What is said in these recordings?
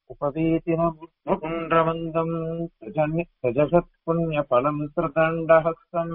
उपवीतिनमुण्ड्रवन्दम् सजसत्पुण्यफलम् त्रिदण्डहस्तम्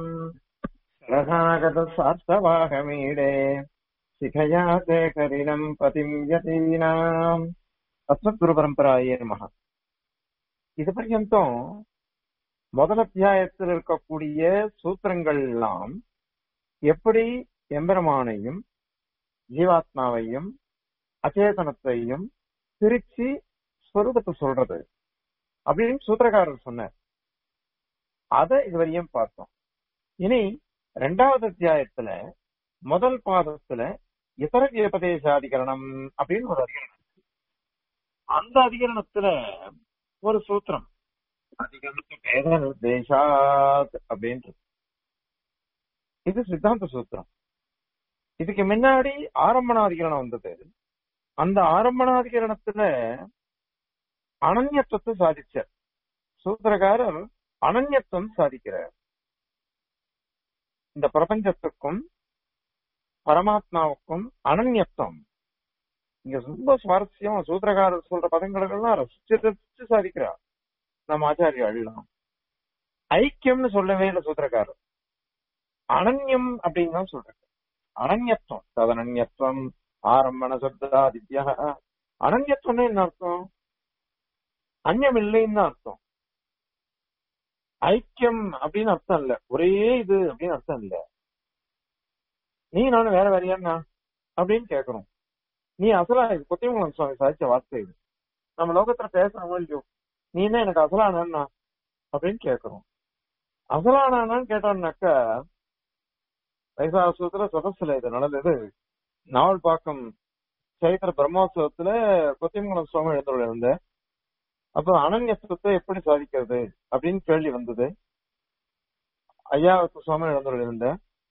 सरसागतसार्थवाहमीडे शिखया ते करिणम् पतिम् यतीनाम् அஸ்மத்குரு பரம்பராயே நமக இது பர்யந்தம் முதல் அத்தியாயத்தில் இருக்கக்கூடிய சூத்திரங்கள் எல்லாம் எப்படி எம்பெருமானையும் ஜீவாத்மாவையும் அச்சேதனத்தையும் பிரிச்சு ஸ்வரூபத்தை சொல்றது அப்படின்னு சூத்திரக்காரர் சொன்னார் அதை இதுவரையும் பார்த்தோம் இனி ரெண்டாவது அத்தியாயத்துல முதல் பாதத்துல இதர வியபதேசாதிகரணம் அப்படின்னு ஒரு அதிகரணம் அந்த அதிகரணத்துல ஒரு சூத்திரம் தேசாத் அப்படின்றது இது சித்தாந்த சூத்திரம் இதுக்கு முன்னாடி ஆரம்பணாதிகரணம் வந்தது அந்த ஆரம்பணாதிகரணத்துல அனன்யத்துவத்தை சாதிச்சார் சூத்திரகாரர் அனன்யத்துவம் சாதிக்கிறார் இந்த பிரபஞ்சத்துக்கும் பரமாத்மாவுக்கும் அனன்யத்துவம் இங்க ரொம்ப சுவாரஸ்யம் சூத்திரகாரர் சொல்ற பதங்களுக்கெல்லாம் ரசிச்சு ரசிச்சு சாதிக்கிறார் நம்ம ஆச்சாரியா எல்லாம் ஐக்கியம்னு சொல்லவே இல்லை சூத்திரக்காரர் அனன்யம் அப்படின்னு தான் சொல்றாரு அனன்யத்துவம் ததனன்யத்துவம் ஆரம்பண சப்தாதித்யா அனன்யத்துவம்னு என்ன அர்த்தம் அந்யம் இல்லைன்னு தான் அர்த்தம் ஐக்கியம் அப்படின்னு அர்த்தம் இல்ல ஒரே இது அப்படின்னு அர்த்தம் இல்ல நீ நானும் வேற வேறையாண்ணா அப்படின்னு கேட்கணும் நீ அசலா இது கொத்தியங்குளம் சுவாமி சாதிச்ச வார்த்தை இது நம்ம லோகத்துல பேசுறோம் இல்லையோ நீ என்ன எனக்கு அசலானா அப்படின்னு கேட்கறோம் அசலானான்னு கேட்டோம்னாக்கா வைசாசுல சதஸ்ல இது நடந்தது நாவல்பாக்கம் சைத்திர பிரம்மோத்சவத்துல கொத்தியங்குளம் சுவாமி எழுந்துள்ள இருந்த அப்ப அனன்யத்துவத்தை எப்படி சாதிக்கிறது அப்படின்னு கேள்வி வந்தது ஐயாவுக்கு சுவாமி எழுந்துள்ள இருந்த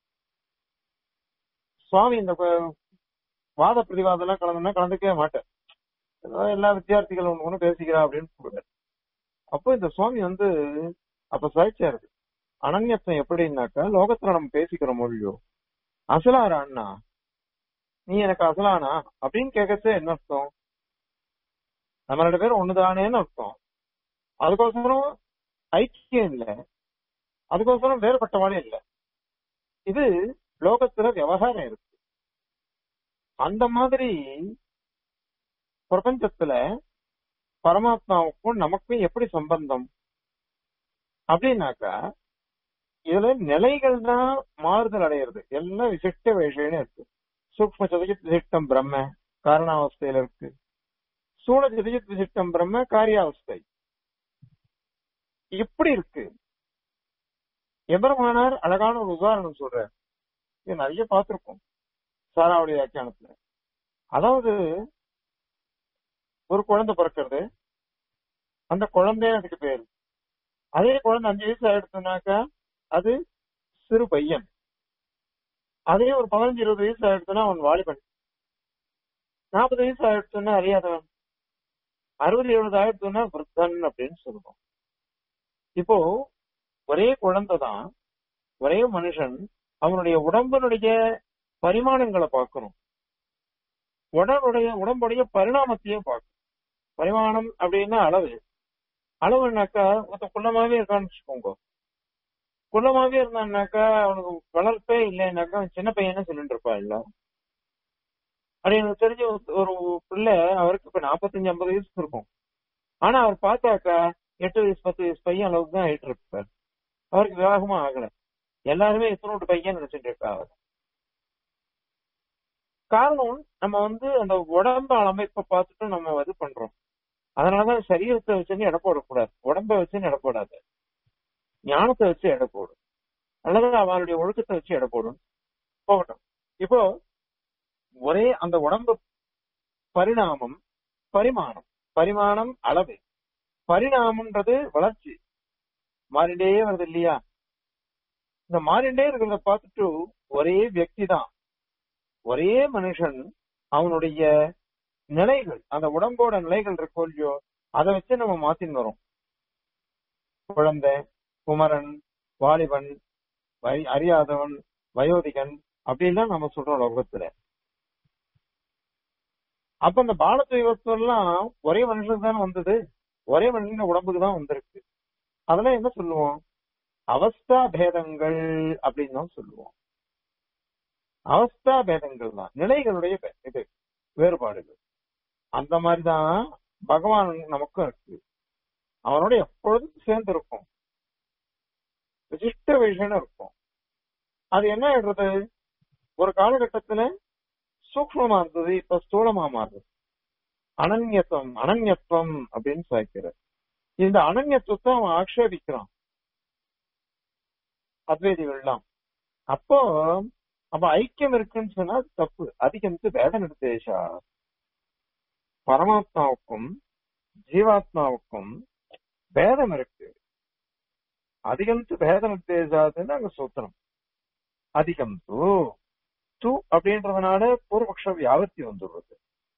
சுவாமி இந்த வாத பிரதிவாதம் எல்லாம் கலந்துனா கலந்துக்கவே மாட்டேன் எல்லா வித்தியார்த்திகளும் ஒண்ணு ஒண்ணு பேசிக்கிறா அப்படின்னு சொல்லுவார் அப்போ இந்த சுவாமி வந்து அப்ப சாய்ச்சியாரு அனன்யத்துவம் எப்படின்னாக்கா லோகத்துல நம்ம பேசிக்கிற மொழியோ அசலாரா அண்ணா நீ எனக்கு அசலானா அப்படின்னு கேட்கறது என்ன அர்த்தம் நம்ம ரெண்டு பேரும் ஒண்ணுதானேன்னு அர்த்தம் அதுக்கோசரம் ஐக்கியம் இல்ல அதுக்கோசரம் வேறுபட்டவாளே இல்ல இது லோகத்துல விவகாரம் இருக்கு அந்த மாதிரி பிரபஞ்சத்துல பரமாத்மாவுக்கும் நமக்கும் எப்படி சம்பந்தம் அப்படின்னாக்கா இதுல நிலைகள் தான் மாறுதல் அடையிறது எல்லாம் விசிஷ்ட விஷயம்னு இருக்கு சூக்ம சதஜித் விசிஷ்டம் பிரம்ம காரணாவஸ்தையில இருக்கு சூழ சதஜித் விசிஷ்டம் பிரம்ம காரியாவஸ்தை எப்படி இருக்கு எபரமானார் அழகான ஒரு உதாரணம் சொல்றார் இது நிறைய பார்த்திருக்கோம் சாராவுடைய வியாக்கியானத்துல அதாவது ஒரு குழந்தை பிறக்கிறது அந்த குழந்தை அதுக்கு பேரு அதே குழந்தை அஞ்சு வயசு ஆயிடுச்சுனாக்கா அது சிறு பையன் அதே ஒரு பதினஞ்சு இருபது வயசு ஆயிடுச்சுன்னா அவன் வாலிபன் நாற்பது வயசு ஆயிடுச்சுன்னா அறியாதவன் அறுபது எழுபது ஆயிடுச்சுன்னா விருத்தன் அப்படின்னு சொல்லுவோம் இப்போ ஒரே குழந்தை தான் ஒரே மனுஷன் அவனுடைய உடம்புனுடைய பரிமாணங்களை பார்க்கணும் உடம்புடைய உடம்புடைய பரிணாமத்தையும் பார்க்கணும் பரிமாணம் அப்படின்னா அளவு அளவுனாக்கா ஒருத்த குள்ளமாவே இருக்கான்னு வச்சுக்கோங்க குள்ளமாவே இருந்தான்னாக்கா அவனுக்கு வளர்ப்பே இல்லைன்னாக்கா சின்ன பையனே சொல்லிட்டு இருப்பா இல்ல அப்படி எனக்கு தெரிஞ்ச ஒரு பிள்ளை அவருக்கு இப்ப நாற்பத்தஞ்சு ஐம்பது வயசு இருக்கும் ஆனா அவர் பார்த்தாக்கா எட்டு வயசு பத்து வயசு பையன் அளவுக்கு தான் ஆயிட்டு இருப்பார் அவருக்கு விவாகமா ஆகல எல்லாருமே இத்தனோட்டு பையன் நினைச்சிட்டு இருக்கா அவர் காரணம் நம்ம வந்து அந்த உடம்பு அமைப்பை பார்த்துட்டு நம்ம இது பண்றோம் அதனாலதான் சரீரத்தை வச்சுன்னு எடை போடக்கூடாது உடம்ப வச்சுன்னு எடை போடாது ஞானத்தை வச்சு எடை போடும் அல்லது அவனுடைய ஒழுக்கத்தை வச்சு எடை போடும் போகட்டும் இப்போ ஒரே அந்த உடம்பு பரிணாமம் பரிமாணம் பரிமாணம் அளவு பரிணாமம்ன்றது வளர்ச்சி மாறிண்டே வருது இல்லையா இந்த மாறிண்டே இருக்கிறத பார்த்துட்டு ஒரே வியக்தி தான் ஒரே மனுஷன் அவனுடைய நிலைகள் அந்த உடம்போட நிலைகள் இருக்கோ இல்லையோ அதை வச்சு நம்ம மாத்தின்னு வரோம் குழந்தை குமரன் வாலிபன் வய அறியாதவன் வயோதிகன் அப்படின்லாம் நம்ம சொல்றோம் லோகத்துல அப்ப அந்த பாலத்துவ எல்லாம் ஒரே மனுஷனுக்கு தானே வந்தது ஒரே மனுஷன் உடம்புக்கு தான் வந்திருக்கு அதெல்லாம் என்ன சொல்லுவோம் அவஸ்தா பேதங்கள் அப்படின்னு தான் சொல்லுவோம் அவஸ்தா பேதங்கள் தான் நிலைகளுடைய பே- இது வேறுபாடுகள் அந்த மாதிரிதான் பகவான் நமக்கும் இருக்கு அவனோட எப்பொழுதும் சேர்ந்து இருக்கும் விசிஷ்ட விஷயம் இருக்கும் அது என்ன ஆயிடுறது ஒரு காலகட்டத்துல சூக்மமா இருந்தது இப்ப ஸ்தூலமா மாறுது அனன்யத்துவம் அனன்யத்துவம் அப்படின்னு சாய்க்கிற இந்த அனன்யத்துவத்தை அவன் ஆக்ஷேபிக்கிறான் அத்வைதிகள்லாம் அப்போ அப்ப ஐக்கியம் இருக்குன்னு சொன்னா அது தப்பு அதிகமித்து வேத நிர்தேசா பரமாத்மாவுக்கும் ஜீவாத்மாவுக்கும் பேதம் இருக்கு அதிகம்து பேத நிர்தேசாதுன்னு அங்க சூத்திரம் அதிகம் தூ து அப்படின்றதுனால பூர்வபக்ஷ வியாபத்தி வந்துடுறது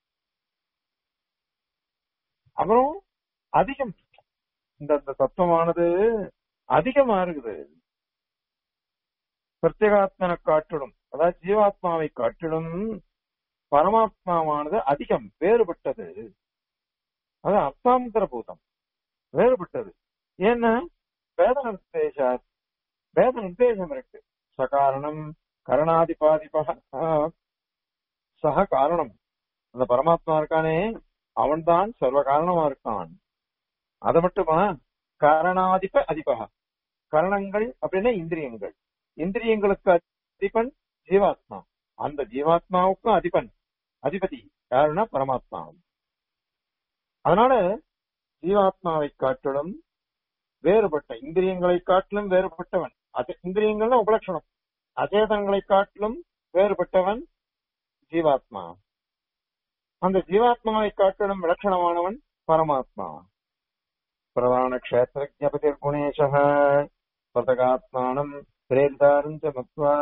அப்புறம் அதிகம் இந்த இந்த தத்துவமானது அதிகமா இருக்குது பிரத்யேகாத்மனை காட்டிலும் அதாவது ஜீவாத்மாவை காட்டிலும் பரமாத்மாவானது அதிகம் வேறுபட்டது அது அர்த்தாந்தர பூதம் வேறுபட்டது ஏன்னா வேத நிர்தேசா வேத நிர்தேசம் இருக்கு சகாரணம் கரணாதிபாதிப சக காரணம் அந்த பரமாத்மா இருக்கானே அவன்தான் சர்வ காரணமா இருக்கான் அது மட்டுமா காரணாதிப அதிபக கரணங்கள் அப்படின்னா இந்திரியங்கள் இந்திரியங்களுக்கு அதிபன் ஜீவாத்மா அந்த ஜீவாத்மாவுக்கும் அதிபன் அதிபதி யாருன்னா பரமாத்மா அதனால ஜீவாத்மாவை காட்டிலும் வேறுபட்ட இந்திரியங்களை காட்டிலும் வேறுபட்டவன் அது இந்திரியங்கள்னா உபலட்சணம் அச்சேதனங்களை காட்டிலும் வேறுபட்டவன் ஜீவாத்மா அந்த ஜீவாத்மாவை காட்டிலும் விலட்சணமானவன் பரமாத்மா பிரதான கஷேத்திரஜபதி குணேசக பதகாத்மானம் பிரேரிதாரும் மத்வா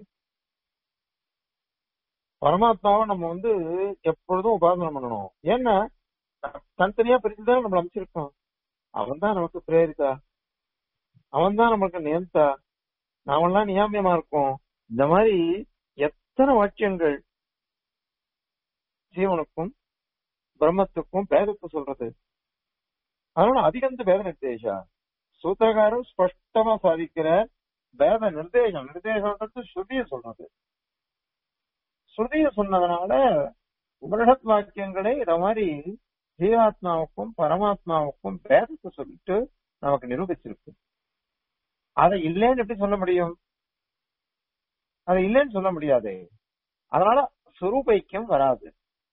பரமாத்மாவை நம்ம வந்து எப்பொழுதும் உபாசனம் பண்ணணும் ஏன்னா தனித்தனியா பிரிச்சுதான் நம்மள அமைச்சிருக்கோம் அவன் தான் நமக்கு பிரேரிதா அவன் தான் நமக்கு நியந்தா நாமெல்லாம் நியாமியமா இருக்கோம் இந்த மாதிரி எத்தனை வாக்கியங்கள் ஜீவனுக்கும் பிரம்மத்துக்கும் பேதத்தை சொல்றது அதனால அதிகந்த பேத நிர்தேசா சூத்திரகாரம் ஸ்பஷ்டமா சாதிக்கிற பேத நிர்தேசம் நிர்தேசம்ன்றது ஸ்ருதிய சொல்றது ஸ்ருதிய சொன்னதுனால உபனிஷத் வாக்கியங்களே இத மாதிரி ஜீவாத்மாவுக்கும் பரமாத்மாவுக்கும் பேதத்தை சொல்லிட்டு நமக்கு நிரூபிச்சிருக்கு அதை இல்லைன்னு எப்படி சொல்ல முடியும் அதை இல்லைன்னு சொல்ல முடியாது அதனால சுரூபைக்கியம் வராது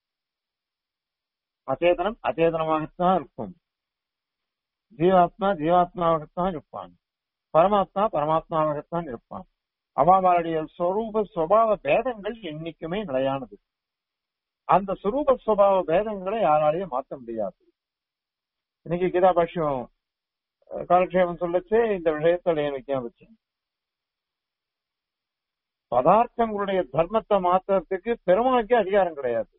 அச்சேதனம் அச்சேதனமாகத்தான் இருக்கும் ஜீவாத்மா ஜீவாத்மாவாகத்தான் இருப்பான் பரமாத்மா பரமாத்மாவாகத்தான் இருப்பான் அவளுடைய சொரூப சுவாவ பேதங்கள் என்னைக்குமே நிலையானது அந்த சுரூப சுவாவ பேதங்களை யாராலையும் மாற்ற முடியாது இன்னைக்கு கீதா பாஷ்யம் காலக்ஷேபம் சொல்லச்சு இந்த விஷயத்தை வைக்க வச்சு பதார்த்தங்களுடைய தர்மத்தை மாத்துறதுக்கு பெருமாளுக்கே அதிகாரம் கிடையாது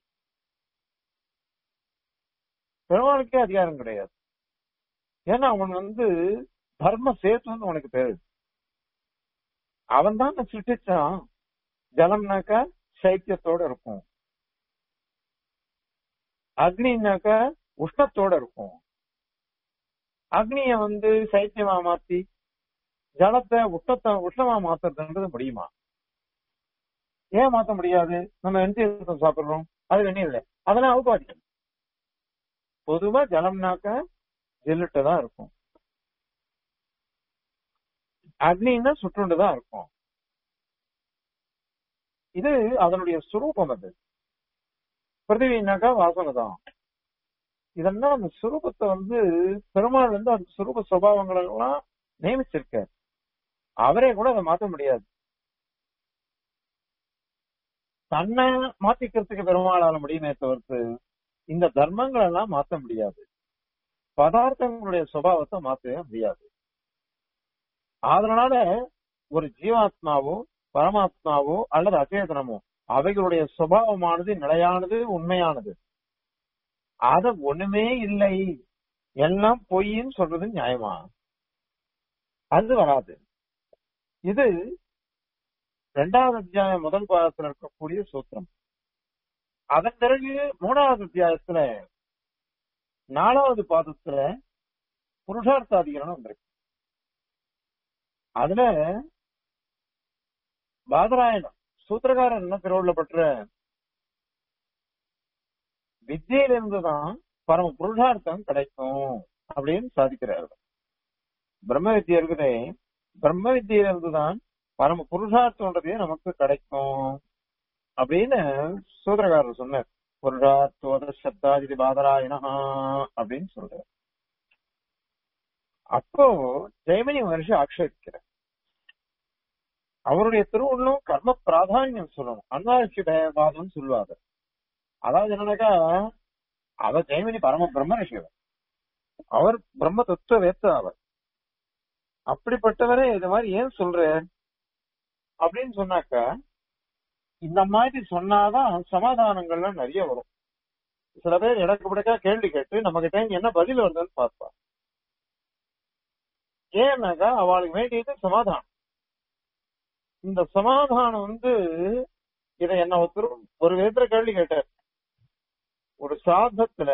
பெருமாளுக்கே அதிகாரம் கிடையாது ஏன்னா அவன் வந்து தர்ம சேத்துன்னு உனக்கு பேரு அவன் தான் சிருஷ்டிச்சான் ஜலம்னாக்கா சைத்தியத்தோட இருக்கும் அக்னினாக்கா உஷ்ணத்தோட இருக்கும் அக்னிய வந்து சைத்தியமா மாத்தி ஜலத்தை உஷ்ணத்தை உஷ்ணமா மாத்துறதுன்றது முடியுமா ஏன் மாத்த முடியாது நம்ம எந்த சாப்பிடுறோம் அது வெண்ணி இல்லை அதெல்லாம் அவுப்பாடிக்கும் பொதுவா ஜலம்னாக்க ஜெல்லுட்டு தான் இருக்கும் அக்னின்னா சுற்றுண்டு தான் இருக்கும் இது அதனுடைய சுரூபம் அது பிருத்திவினாக்கா வாசனை தான் இதெல்லாம் அந்த சுரூபத்தை வந்து பெருமாள் வந்து அந்த சுரூப சுபாவங்களை எல்லாம் நியமிச்சிருக்க அவரே கூட அதை மாற்ற முடியாது தன்னை மாத்திக்கிறதுக்கு பெருமாளால முடியுமே தவிர்த்து இந்த தர்மங்கள் எல்லாம் மாற்ற முடியாது பதார்த்தங்களுடைய சுபாவத்தை மாற்றவே முடியாது அதனால ஒரு ஜீவாத்மாவோ பரமாத்மாவோ அல்லது அச்சேதனமோ அவைகளுடைய சுபாவமானது நிலையானது உண்மையானது அத ஒண்ணுமே இல்லை எல்லாம் பொய்ன்னு சொல்றது நியாயமா அது வராது இது இரண்டாவது அத்தியாயம் முதல் பாகத்தில் இருக்கக்கூடிய சூத்திரம் அதன் பிறகு மூணாவது அத்தியாயத்துல நாலாவது பாதத்துல புருஷார்த்த அதிகரணம் வந்திருக்கு அதுல பாதராயணம் சூத்திரகாரன் என்ன திருவுள்ள பற்ற வித்தியிலிருந்து தான் பரம புருஷார்த்தம் கிடைக்கும் அப்படின்னு சாதிக்கிறார் பிரம்ம வித்தியை இருக்குதே பிரம்ம வித்தியிலிருந்து தான் பரம புருஷார்த்தம்ன்றதே நமக்கு கிடைக்கும் அப்படின்னு சூத்திரகாரர் சொன்னார் புருஷார்த்தோத சப்தாதிதி பாதராயணா அப்படின்னு சொல்றார் அப்போ ஜெயமணி மகர்ஷி ஆக்ஷேபிக்கிறார் அவருடைய திருவுள்ளம் கர்ம பிராதானியம் சொல்லணும் அன்வாரிஷி வாதம் சொல்லுவாங்க அதாவது என்னன்னாக்கா அவர் ஜெயமணி பரம பிரம்ம ரிஷிவர் அவர் பிரம்ம தத்துவ வேத்த அவர் அப்படிப்பட்டவரே இது மாதிரி ஏன் சொல்ற அப்படின்னு சொன்னாக்கா இந்த மாதிரி சொன்னாதான் சமாதானங்கள்லாம் நிறைய வரும் சில பேர் இடக்கு பிடக்கா கேள்வி கேட்டு நம்ம கிட்ட என்ன பதில் வருதுன்னு பார்ப்பா ஏன்னாக்கா அவளுக்கு வேண்டியது சமாதானம் இந்த சமாதானம் வந்து இதை என்ன ஒருத்தர் ஒரு விதத்துல கேள்வி கேட்டார் ஒரு சிராதத்துல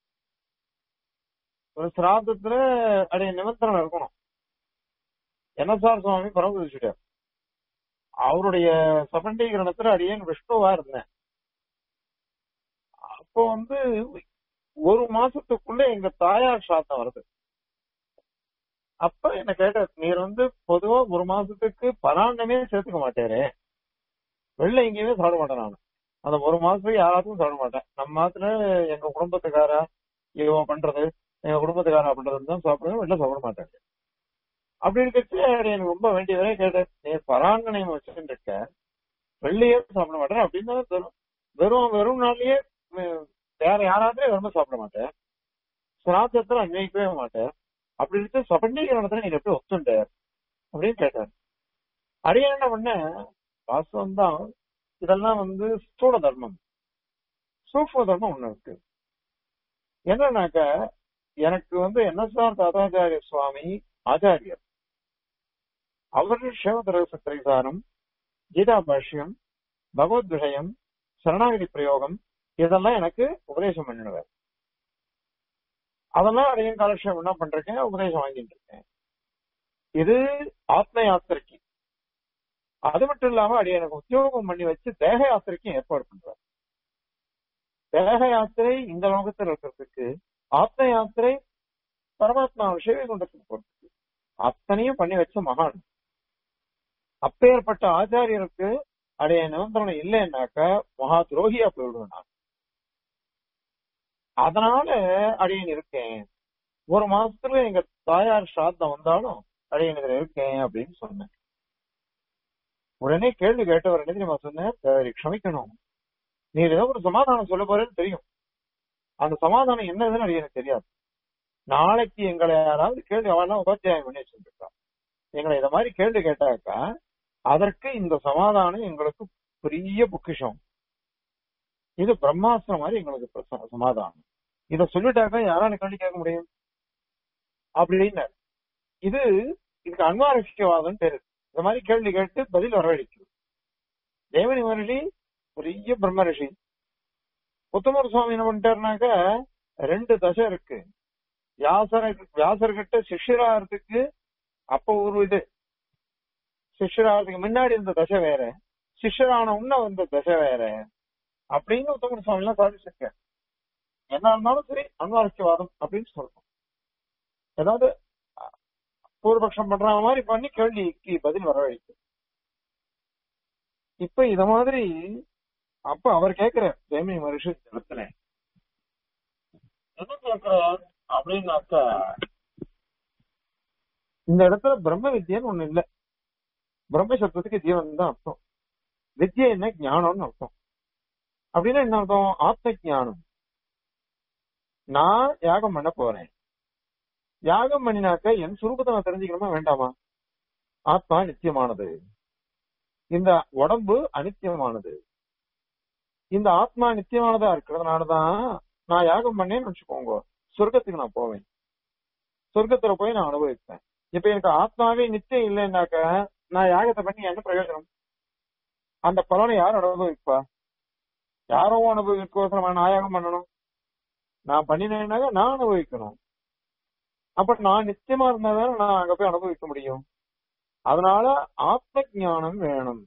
ஒரு சிராதத்துல அடைய நிமந்திரம் இருக்கணும் என்ன சார் சுவாமி பரமதிச்சுட்டார் அவருடைய சபண்டீகரணத்துல அடியேன் விஷ்ணுவா இருந்தேன் அப்போ வந்து ஒரு மாசத்துக்குள்ள எங்க தாயார் சாத்தம் வருது அப்ப என்ன கேட்ட நீர் வந்து பொதுவா ஒரு மாசத்துக்கு பராண்டமே சேர்த்துக்க மாட்டாரு வெளில எங்கேயுமே சாப்பிட மாட்டேன் நான் அந்த ஒரு மாசத்துக்கு யாராச்சும் சாப்பிட மாட்டேன் நம்ம மாத்துல எங்க குடும்பத்துக்காரா இவன் பண்றது எங்க குடும்பத்துக்காரா பண்றதுன்னு தான் சாப்பிடுவேன் வெளில சாப்பிட மாட்டேன் அப்படி இருக்கிறது எனக்கு ரொம்ப வேண்டியவரே கேட்டேன் நீ பராங்கனை வச்சுட்டு இருக்க வெள்ளையே சாப்பிட மாட்டேன் அப்படின்னு தான் வெறும் வெறும் வெறும் நாள்லயே உம், வேற யாராவது ரொம்ப சாப்பிட மாட்டேன் சிராத்தத்துல அன்வைக்கவே மாட்டேன் அப்படி இருக்கு சபண்டீகரணத்துல நீங்க எப்படி ஒத்துண்ட அப்படின்னு கேட்டார் அடியா என்ன பண்ண வாஸ்தவம் தான் இதெல்லாம் வந்து ஸ்தூல தர்மம் சூக்ம தர்மம் ஒண்ணு இருக்கு என்னன்னாக்க எனக்கு வந்து என்எஸ்ஆர் தாதாச்சாரிய சுவாமி ஆச்சாரியர் அவர் சிவதர சத்திரிசாரம் கீதா பாஷ்யம் பகவத் விஷயம் சரணாகதி பிரயோகம் இதெல்லாம் எனக்கு உபதேசம் பண்ணிடுவார் அதெல்லாம் அடையும் காலக்ஷேபம் என்ன பண்றேன் உபதேசம் வாங்கிட்டு இருக்கேன் இது ஆத்ம யாத்திரைக்கு அது மட்டும் இல்லாம அடி எனக்கு உத்தியோகம் பண்ணி வச்சு தேக யாத்திரைக்கும் ஏற்பாடு பண்றார் தேக யாத்திரை இந்த லோகத்தில் இருக்கிறதுக்கு ஆத்ம யாத்திரை பரமாத்மா விஷயமே கொண்டதுக்கு போறதுக்கு அத்தனையும் பண்ணி வச்ச மகான் அப்பேற்பட்ட ஆச்சாரியருக்கு அடைய நிபந்தனை இல்லைன்னாக்க மகா துரோகியா போயிடுவேன் நான் அதனால அடியன் இருக்கேன் ஒரு மாசத்துல எங்க தாயார் சாத்தம் வந்தாலும் அடியன் இதுல இருக்கேன் அப்படின்னு சொன்னேன் உடனே கேள்வி கேட்டவர் என்ன தெரியுமா சொன்னேன் சரி க்ஷமிக்கணும் நீ ஏதோ ஒரு சமாதானம் சொல்ல போறேன்னு தெரியும் அந்த சமாதானம் என்னதுன்னு அது எனக்கு தெரியாது நாளைக்கு எங்களை யாராவது கேள்வி அவெல்லாம் உபாத்தியாயம் பண்ணி வச்சிருக்கா எங்களை இத மாதிரி கேள்வி கேட்டாக்கா அதற்கு இந்த சமாதானம் எங்களுக்கு பெரிய பொக்கிஷம் இது பிரம்மாஸ்திரம் மாதிரி எங்களுக்கு இப்ப ச- சமாதானம் இத சொல்லிட்டாக்கா யாரால கேள்வி கேட்க முடியும் அப்படின்னு இது இதுக்கு அன்வாரட்சியவாதம் பேரு இந்த மாதிரி கேள்வி கேட்டு பதில் வரவழைக்கும் தேவனி மகர்ஷி பெரிய பிரம்ம ரிஷி உத்தமர் சுவாமி என்ன பண்ணிட்டாருனாக்க ரெண்டு தசை இருக்கு வியாசர வியாசர்கிட்ட சிஷ்யராகிறதுக்கு அப்ப ஒரு இது சிஷ்யராகிறதுக்கு முன்னாடி இருந்த தசை வேற சிஷ்யரான உன்ன வந்த தசை வேற அப்படின்னு உத்தமர் சுவாமி எல்லாம் சாதிச்சிருக்க என்ன இருந்தாலும் சரி அன்வாரட்சியவாதம் அப்படின்னு சொல்றோம் ஏதாவது அஹ், பூர்வபக்ஷம் பண்ற மாதிரி பண்ணி கேள்விக்கு பதில் வரவழைக்கும் இப்ப இத மாதிரி அப்ப அவர் கேக்குறார் ஜெயமினி மகர்ஷி இந்த இடத்துல என்ன கேக்குறார் அப்படின்னாக்கா இந்த இடத்துல பிரம்ம வித்யன்னு ஒண்ணு இல்ல பிரம்ம சப்தத்துக்கு ஜீவன் தான் அர்த்தம் வித்யா என்ன ஞானம்னு அர்த்தம் அப்படின்னா என்ன அர்த்தம் ஆத்ம ஞானம் நான் யாகம் பண்ண போறேன் யாகம் பண்ணினாக்க என் சுரூபத்தை நான் தெரிஞ்சுக்கணுமா வேண்டாமா ஆத்மா நித்தியமானது இந்த உடம்பு அனித்தியமானது இந்த ஆத்மா நித்தியமானதா இருக்கிறதுனாலதான் நான் யாகம் பண்ணேன்னு வச்சுக்கோங்க சொர்க்கத்துக்கு நான் போவேன் சொர்க்கத்துல போய் நான் அனுபவிப்பேன் இப்ப எனக்கு ஆத்மாவே நித்தியம் இல்லைன்னாக்க நான் யாகத்தை பண்ணி என்ன பிரயோஜனம் அந்த பலனை யார் அனுபவிப்பா யாரோ அனுபவிக்கோசரமா நான் யாகம் பண்ணணும் நான் பண்ணினேன்னாக்க நான் அனுபவிக்கணும் அப்ப நான் நிச்சயமா இருந்தாதான் நான் அங்க போய் அனுபவிக்க முடியும் அதனால ஆத்ம ஞானம் வேணும்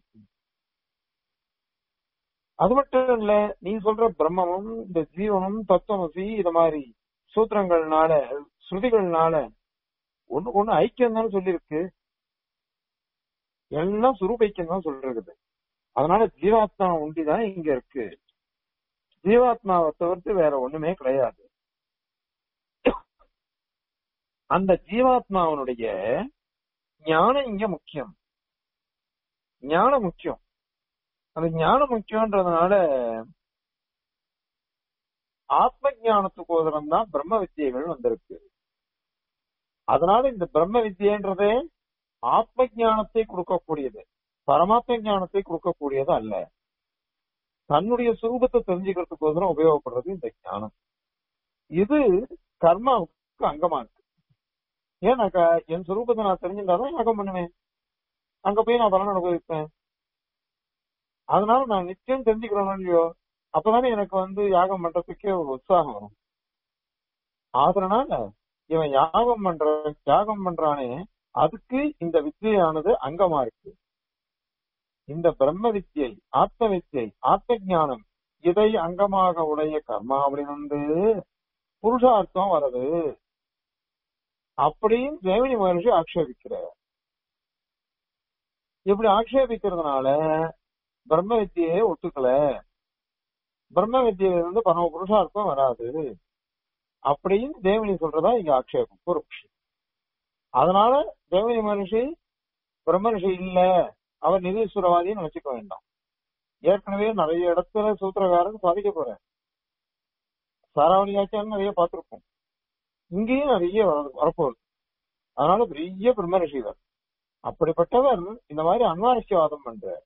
அது மட்டும் இல்ல நீ சொல்ற பிரம்மமும் இந்த ஜீவனும் தத்துவமசி இது மாதிரி சூத்திரங்கள்னால ஸ்ருதிகள்னால ஒண்ணு ஒண்ணு ஐக்கியம் தானே சொல்லியிருக்கு எல்லாம் சுரூபைக்கியம் தான் சொல்றது அதனால ஜீவாத்மா ஒண்டிதான் இங்க இருக்கு ஜீவாத்மாவை தவிர்த்து வேற ஒண்ணுமே கிடையாது அந்த ஜீவாத்மாவனுடைய ஞானம் இங்க முக்கியம் ஞானம் முக்கியம் அந்த ஞானம் முக்கியம்ன்றதுனால ஆத்ம ஞானத்துக்கோசரம் தான் பிரம்ம வித்தியைகள் வந்திருக்கு அதனால இந்த பிரம்ம வித்தியன்றதே ஆத்ம ஞானத்தை கொடுக்கக்கூடியது பரமாத்ம ஞானத்தை கொடுக்கக்கூடியது அல்ல தன்னுடைய சுரூபத்தை தெரிஞ்சுக்கிறதுக்கோசரம் உபயோகப்படுறது இந்த ஞானம் இது கர்மாவுக்கு அங்கமா இருக்கு ஏன்னாக்கா என் சுரூபத்தை நான் தெரிஞ்சிருந்தாதான் யாகம் பண்ணுவேன் அங்க போய் நான் பலன் அனுபவிப்பேன் அதனால நான் நிச்சயம் தெரிஞ்சுக்கிறேன் இல்லையோ அப்பதானே எனக்கு வந்து யாகம் பண்றதுக்கே ஒரு உற்சாகம் வரும் அதனால இவன் யாகம் பண்ற யாகம் பண்றானே அதுக்கு இந்த வித்தியானது அங்கமா இருக்கு இந்த பிரம்ம வித்தியை ஆத்ம வித்தியை ஆத்ம ஞானம் இதை அங்கமாக உடைய கர்மாவிலிருந்து புருஷார்த்தம் வருது அப்படின்னு தேவனி மகர்ஷி ஆக்ஷேபிக்கிறார் இப்படி ஆக்ஷேபிக்கிறதுனால பிரம்ம வித்தியை ஒத்துக்கல பிரம்ம வித்தியிலிருந்து பரம புருஷார்த்தம் வராது அப்படின்னு தேவனி சொல்றதா இங்க ஆக்ஷேபம் பூர்வபக்ஷி அதனால தேவனி மகர்ஷி பிரம்ம ரிஷி இல்ல அவர் நிதீஸ்வரவாதின்னு வச்சுக்க வேண்டாம் ஏற்கனவே நிறைய இடத்துல சூத்திரகாரன் சாதிக்க போறேன் சாராவளியாச்சாரம் நிறைய பார்த்திருப்போம் இங்கேயும் நிறைய வர- வரப்போகுது அதனால பெரிய பிரம்ம ரிஷிவர் அப்படிப்பட்டவர் இந்த மாதிரி அன்வாரஸ்யவாதம் பண்றார்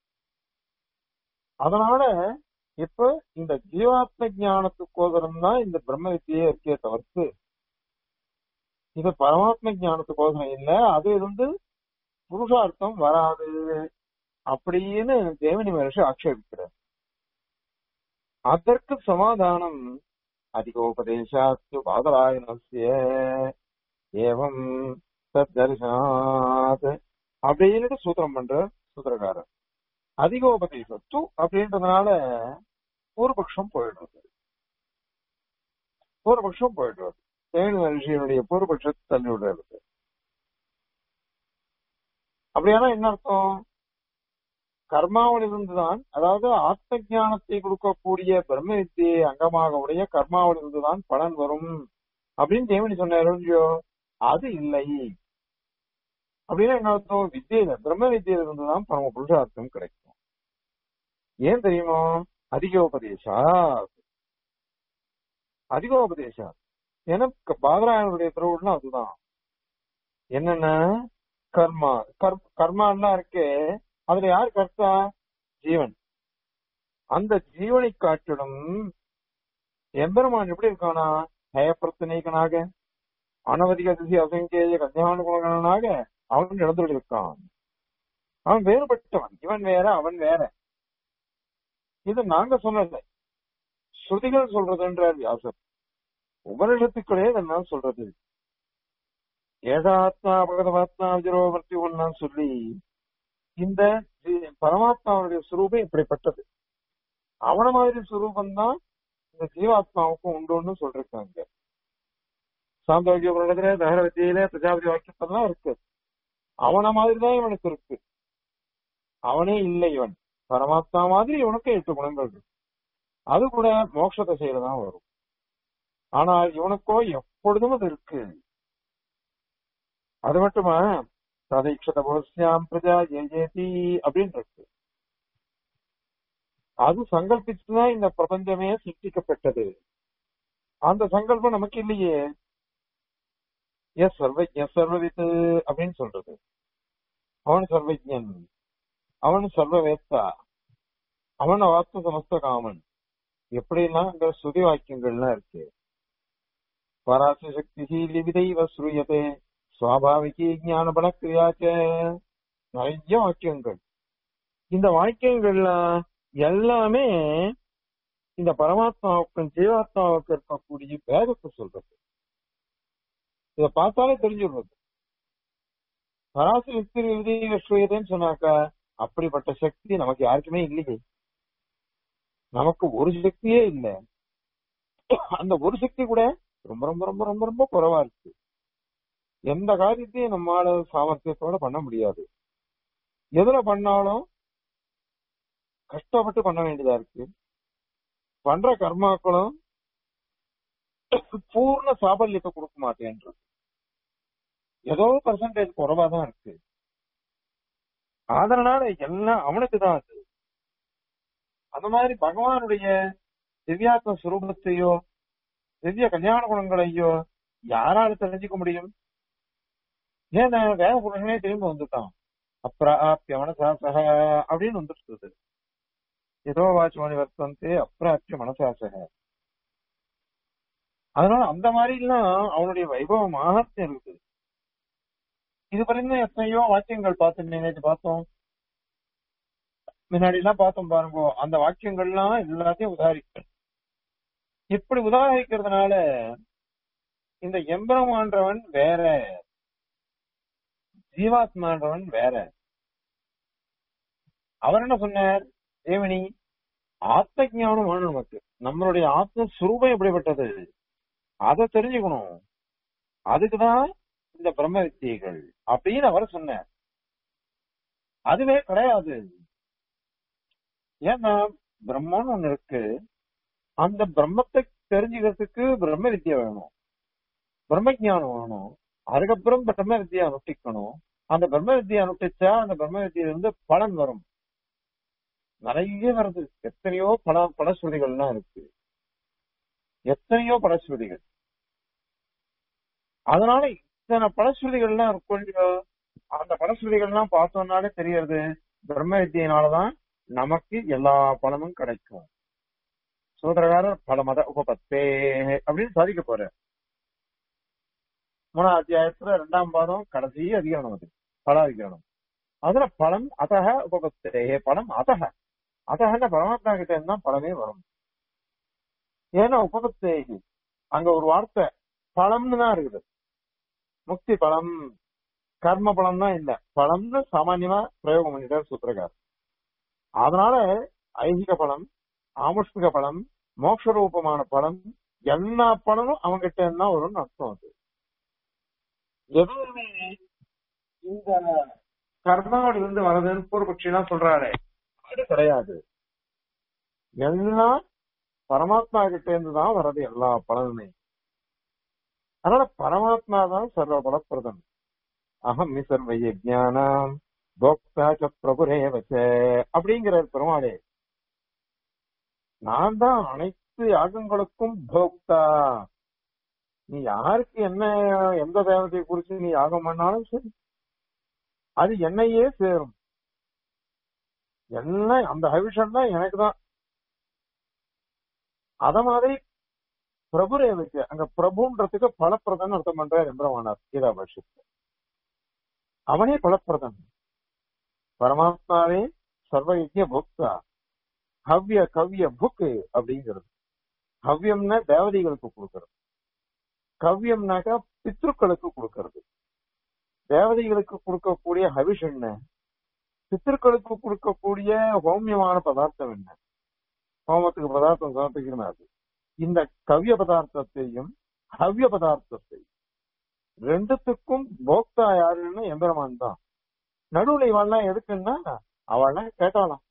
அதனால இப்ப இந்த ஜீவாத்ம ஞானத்துக்கோசரம் தான் இந்த பிரம்ம வித்தியே இருக்கே தவிர்த்து இது பரமாத்ம ஞானத்துக்கோசரம் இல்ல அது வந்து புருஷார்த்தம் வராது அப்படின்னு தேவனி மகர்ஷி ஆட்சேபிக்கிறார் அதற்கு சமாதானம் அதிகோபதேசாத்து பாதராயணஸ்ய ஏவம் தர்சனாத் அப்படின்னு சூத்திரம் பண்ற சூத்திரக்காரர் அதிகோபதேசத்து அப்படின்றதுனால பூர்வபக்ஷம் போயிடுறது பூர்வபக்ஷம் போயிடுறது தேவனி மகர்ஷியினுடைய பூர்வபக்ஷத்தை தள்ளி விடுறது அப்படியானா என்ன அர்த்தம் கர்மாவிலிருந்துதான் அதாவது ஆத்ம ஞானத்தை கொடுக்கக்கூடிய பிரம்ம வித்தியை அங்கமாக உடைய கர்மாவிலிருந்துதான் பலன் வரும் அப்படின்னு தேவனி சொன்னார் இல்லையோ அது இல்லை அப்படின்னா என்ன அர்த்தம் வித்தியில பிரம்ம வித்தியில இருந்துதான் பரம புருஷார்த்தம் கிடைக்கும் ஏன் தெரியுமா அதிகோபதேசா அதிகோபதேசா ஏன்னா பாதராயனுடைய திருவுள்ள அதுதான் என்னென்ன கர்மா கர் கர்மாலாம் இருக்கே அதுல யார் கர்த்தா ஜீவன் அந்த ஜீவனை காட்டிடும் எம்பெருமான் எப்படி இருக்கானா ஹயப்பிரத்தனைகனாக அனவதிக திசி அசங்கேய கல்யாணுகுணகனாக அவன் இழந்து இருக்கான் அவன் வேறுபட்டவன் இவன் வேற அவன் வேற இது நாங்க சொல்லல ஸ்ருதிகள் சொல்றதுன்றார் வியாசர் உபனிஷத்துக்களே இதெல்லாம் சொல்றது ஏகாத்மா பகதமாத்மா விஜரோவர்த்தி ஒன்னான்னு சொல்லி இந்த ஜீ- பரமாத்மாவுடைய சுரூபம் இப்படிப்பட்டது அவன மாதிரி சுரூபம் தான் இந்த ஜீவாத்மாவுக்கும் உண்டுன்னு சொல்றாங்க சாந்தோக்கிய உலகத்துல தகர வித்தியில பிரஜாபதி வாக்கியத்தெல்லாம் இருக்கு அவன மாதிரி தான் இவனுக்கு இருக்கு அவனே இல்லை இவன் பரமாத்மா மாதிரி இவனுக்கு எட்டு குணங்கள் இருக்கு அது கூட மோட்ச திசையில தான் வரும் ஆனால் இவனுக்கோ எப்பொழுதும் அது இருக்கு அது மட்டுமா ததைக்ஷத போஸ்யாம் பிரஜா ஏஜேதி அப்படின்னு இருக்கு அது சங்கல்பிச்சுதான் இந்த பிரபஞ்சமே சிருஷ்டிக்கப்பட்டது அந்த சங்கல்பம் நமக்கு இல்லையே எஸ் சர்வஜ சர்வவித்து அப்படின்னு சொல்றது அவன் சர்வஜன் அவன் சர்வவேத்தா அவன் வார்த்த சமஸ்த காமன் எப்படின்னா அங்க ஸ்ருதி வாக்கியங்கள்லாம் இருக்கு பராச சக்தி லிவிதைவ ஸ்ரூயதே சுவாபாவிகி ஞான பலக்கிரியாச்ச நிறைய வாக்கியங்கள் இந்த வாக்கியங்கள்லாம் எல்லாமே இந்த பரமாத்மாவுக்கும் ஜீவாத்மாவுக்கும் இருக்கக்கூடிய பேதத்தை சொல்றது இத பார்த்தாலே தெரிஞ்சுடுறது பராசு யுக்தி விதின்னு சொன்னாக்கா அப்படிப்பட்ட சக்தி நமக்கு யாருக்குமே இல்லையே நமக்கு ஒரு சக்தியே இல்லை அந்த ஒரு சக்தி கூட ரொம்ப ரொம்ப ரொம்ப ரொம்ப ரொம்ப குறைவா இருக்கு எந்த காரியத்தையும் நம்மால சாமர்த்தியத்தோட பண்ண முடியாது எதுல பண்ணாலும் கஷ்டப்பட்டு பண்ண வேண்டியதா இருக்கு பண்ற கர்மாக்களும் பூர்ண சாபல்யத்தை கொடுக்க மாட்டேன்றது ஏதோ பர்சன்டேஜ் குறைவா தான் இருக்கு அதனால எல்லாம் அவனுக்கு தான் அது அந்த மாதிரி பகவானுடைய திவ்யாத்ம சுரூபத்தையோ திவ்ய கல்யாண குணங்களையோ யாரால தெரிஞ்சுக்க முடியும் ஏன் வேக புருஷனே திரும்பி வந்துட்டான் அப்பிராப்பிய மனசா சக அப்படின்னு வந்துட்டு ஏதோ வாட்ச்மணி வர்த்தந்தே அப்பிராப்பிய மனசா சக அதனால அந்த மாதிரி எல்லாம் அவனுடைய வைபவ மகத்தியம் இருக்குது இது வரைக்கும் எத்தனையோ வாக்கியங்கள் பார்த்து நேற்று பார்த்தோம் முன்னாடி எல்லாம் பார்த்தோம் பாருங்க அந்த வாக்கியங்கள்லாம் எல்லாத்தையும் உதாரிக்க இப்படி உதாரிக்கிறதுனால இந்த எம்பரமான்றவன் வேற ஜீவாத்மான்றவன் வேற அவர் என்ன சொன்னார் தேவனி ஆத்ம ஞானம் வேணும் நமக்கு நம்மளுடைய ஆத்ம சுரூபம் எப்படிப்பட்டது அதை தெரிஞ்சுக்கணும் அதுக்குதான் இந்த பிரம்ம வித்தியைகள் அப்படின்னு அவர் சொன்னார் அதுவே கிடையாது ஏன்னா பிரம்மன்னு ஒண்ணு இருக்கு அந்த பிரம்மத்தை தெரிஞ்சுக்கிறதுக்கு பிரம்ம வித்யா வேணும் பிரம்ம ஜானம் வேணும் அதுக்கப்புறம் பிரம்ம வித்யா அனுஷ்டிக்கணும் அந்த பிரம்ம வித்யா அனுஷ்டிச்சா அந்த பிரம்ம வித்தியிலிருந்து பலன் வரும் நிறைய வருது எத்தனையோ பல பலஸ்ருதிகள்லாம் இருக்கு எத்தனையோ பலஸ்ருதிகள் அதனால இத்தனை பலஸ்ருதிகள்லாம் இருக்கும் இல்லையோ அந்த பலஸ்ருதிகள்லாம் பார்த்தோம்னாலே தெரியறது பிரம்ம வித்தியினாலதான் நமக்கு எல்லா பலனும் கிடைக்கும் சூதரகாரர் பல மத உபபத்தே அப்படின்னு சாதிக்க போற மூணாம் அத்தியாயத்துல ரெண்டாம் பாதம் கடைசி அதிகரணம் அது பல அதிகரணம் அதுல பலம் அதக உபபத்தே பலம் அதக அதகன பரமாத்மா கிட்ட இருந்தா பலமே வரும் ஏன்னா உபபத்தே அங்க ஒரு வார்த்தை பலம்னு தான் இருக்குது முக்தி பலம் கர்ம பலம் தான் இல்ல பலம்னு சாமான்யமா பிரயோகம் பண்ணிட்டார் சூத்திரகார் அதனால ஐகிக பலம் ஆமுஷ்மிக பலம் மோட்ச ரூபமான பலம் எல்லா பலனும் அவங்கிட்ட இருந்தா வரும்னு அர்த்தம் அது எதுவுமே இந்த கர்மாவோட இருந்து வரதுன்னு பூர்வபட்சிலாம் சொல்றாரு அது கிடையாது எல்லாம் பரமாத்மா கிட்ட இருந்து தான் வர்றது எல்லா பலனுமே அதனால பரமாத்மா தான் சர்வ பலப்பிரதம் அகம் சர்வ யஜானம் போக்தா ச பிரபுரேவச்ச அப்படிங்கிற பெருமாளே நான் தான் அனைத்து யாகங்களுக்கும் போக்தா நீ யாருக்கு என்ன எந்த தேவதையை குறிச்சு நீ யாகம் பண்ணாலும் சரி அது என்னையே சேரும் என்ன அந்த ஹவிஷன் தான் எனக்கு தான் அத மாதிரி பிரபுரேவச்சு அங்க பிரபுன்றதுக்கு பலப்பிரதன் அர்த்தம் பண்றார் எம்பிரமானார் கீதா பட்சத்து அவனே பலப்பிரதன் பரமாத்மாவே சர்வயஜ்ய போக்தா ஹவ்ய கவ்ய புக்கு அப்படிங்கிறது ஹவ்யம்னா தேவதைகளுக்கு கொடுக்கறது கவ்யம்னாக்கா பித்ருக்களுக்கு கொடுக்கறது தேவதைகளுக்கு கொடுக்கக்கூடிய ஹவிஷ் என்ன பித்திருக்களுக்கு கொடுக்கக்கூடிய ஹோமியமான பதார்த்தம் என்ன ஹோமத்துக்கு பதார்த்தம் சமர்ப்பிக்கணும் அது இந்த கவ்ய பதார்த்தத்தையும் ஹவ்ய பதார்த்தத்தையும் ரெண்டுத்துக்கும் போக்தா யாருன்னு எம்பெருமான் தான் நடுவுல இவெல்லாம் எதுக்குன்னா அவள்லாம் கேட்டாலாம்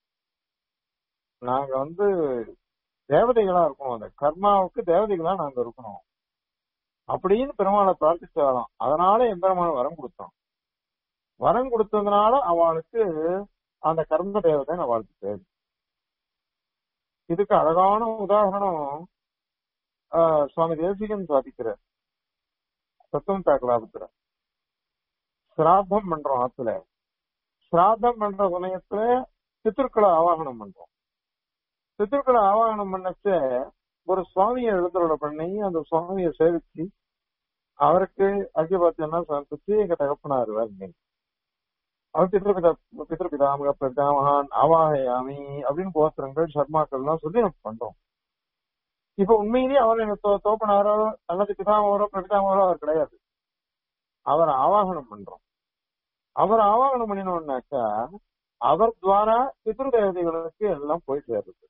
நாங்க வந்து தேவதைகளா இருக்கணும் அந்த கர்மாவுக்கு தேவதைகளா நாங்க இருக்கணும் அப்படின்னு பெருமாளை பிரார்த்திச்சாலாம் அதனால எம்பெருமான வரம் கொடுத்தான் வரம் கொடுத்ததுனால அவளுக்கு அந்த கர்ம தேவதை அவளுக்கு தேவை இதுக்கு அழகான உதாரணம் ஆஹ், சுவாமி தேசிகன் சாதிக்கிறார் சத்தம் தாக்கலாபுத்திர சிராத்தம் பண்றோம் ஆத்துல சிராத்தம் பண்ற சமயத்துல பித்திருக்களை ஆவாகனம் பண்றோம் பித்திருக்களை ஆவாகனம் பண்ணச்ச ஒரு சுவாமியை எழுந்தருளை பண்ணி அந்த சுவாமியை சேவிச்சு அவருக்கு அர்க்கபாத்தியம்னா சமர்ப்பிச்சு எங்க தகப்பனார் வரீங்க அவர் பித்ருபிதா பித்ருபிதாமக பிரதாமகான் அவாஹயாமி அப்படின்னு கோத்திரங்கள் சர்மாக்கள்லாம் சொல்லி நம்ம பண்றோம் இப்ப உண்மையிலேயே அவர் எனக்கு தோ- தோப்பனாரோ அல்லது பிதாமகரோ பிரபிதாமகரோ அவர் கிடையாது அவர் ஆவாகனம் பண்றோம் அவர் ஆவாகனம் பண்ணினோம்னாக்கா அவர் துவாரா பித்ரு தேவதைகளுக்கு எல்லாம் போய் சேருது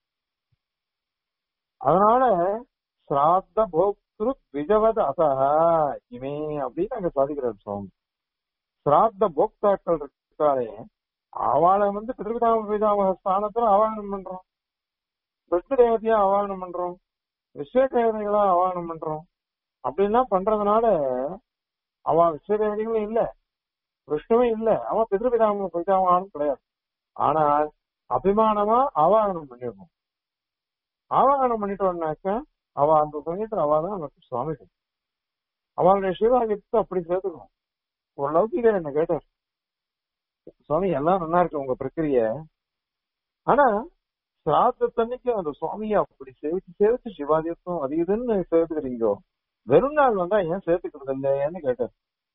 அதனால சிராத்த போக்திரு விஜவத அசக இமே அப்படின்னு அங்க சாதிக்கிறார் சுவாமி சிராத்த போக்தாக்கள் இருக்காளே அவளை வந்து பிதృபிதாம பிதாமக ஸ்தானத்துல ஆவாகனம் பண்றோம் விஷ்ணு தேவதையா ஆவாகனம் பண்றோம் விஸ்வ தேவதைகளா ஆவாகனம் பண்றோம் அப்படின்லாம் பண்றதுனால அவ விஸ்வ தேவதைகளும் இல்ல விஷ்ணுவும் இல்ல அவன் பிதృபிதாம பிதாமகானும் கிடையாது ஆனால் அபிமானமா ஆவாகனம் பண்ணிடணும் ஆவாகனம் பண்ணிட்டோம்னாக்க அவ அந்த சமயத்துல அவ தான் நமக்கு சுவாமி அவளுடைய சிவாகியத்தை அப்படி சேர்த்துக்கணும் ஒரு லௌகிகர் என்ன கேட்டார் சுவாமி எல்லாம் நல்லா இருக்கு உங்க பிரக்கிரிய ஆனா சிராத்தன்னைக்கு அந்த சுவாமியை அப்படி சேவிச்சு சேவிச்சு சிவாதியத்தும் அது இதுன்னு சேர்த்துக்கிறீங்கோ வெறும் நாள் வந்தா ஏன் சேர்த்துக்கிறது இல்லைன்னு கேட்டார்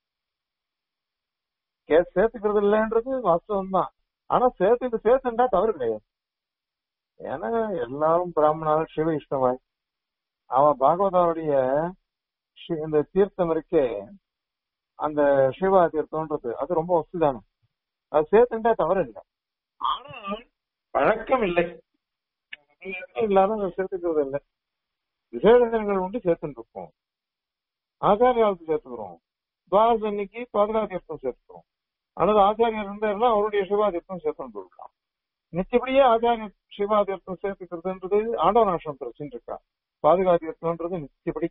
கே சேர்த்துக்கிறது இல்லைன்றது வாஸ்தவம் தான் ஆனா சேர்த்துட்டு சேர்த்துண்டா தவறு கிடையாது ஏன்னா எல்லாரும் பிராமணால் சிவ இஷ்டமாய் அவன் பாகவதாவுடைய ஷி- இந்த தீர்த்தம் இருக்கே அந்த சிவா தீர்த்தம்ன்றது அது ரொம்ப வசதிதானம் அது சேர்த்துட்டா தவறு இல்லை ஆனால் பழக்கம் இல்லை பழக்கம் இல்லாத அதை சேர்த்துக்கிறது இல்லை விசேஷ தினங்கள் உண்டு சேர்த்துட்டு இருப்போம் ஆச்சாரியாவுக்கு சேர்த்துக்கிறோம் துவாரஸ் அன்னைக்கு பாதுகா தீர்த்தம் சேர்த்துக்கிறோம் அல்லது ஆச்சாரியர் இருந்தாருன்னா அவருடைய சிவா தீர்த்தம் சேர்த்துட்டு இருக்கலாம் நிச்சயப்படியே ஆச்சாரிய சிவா தீர்த்தம் சேர்த்துக்கிறதுன்றது ஆண்டவநாசம் பிரச்சனை இருக்கா பாதுகா தீர்த்தம்ன்றது நிச்சயப்படி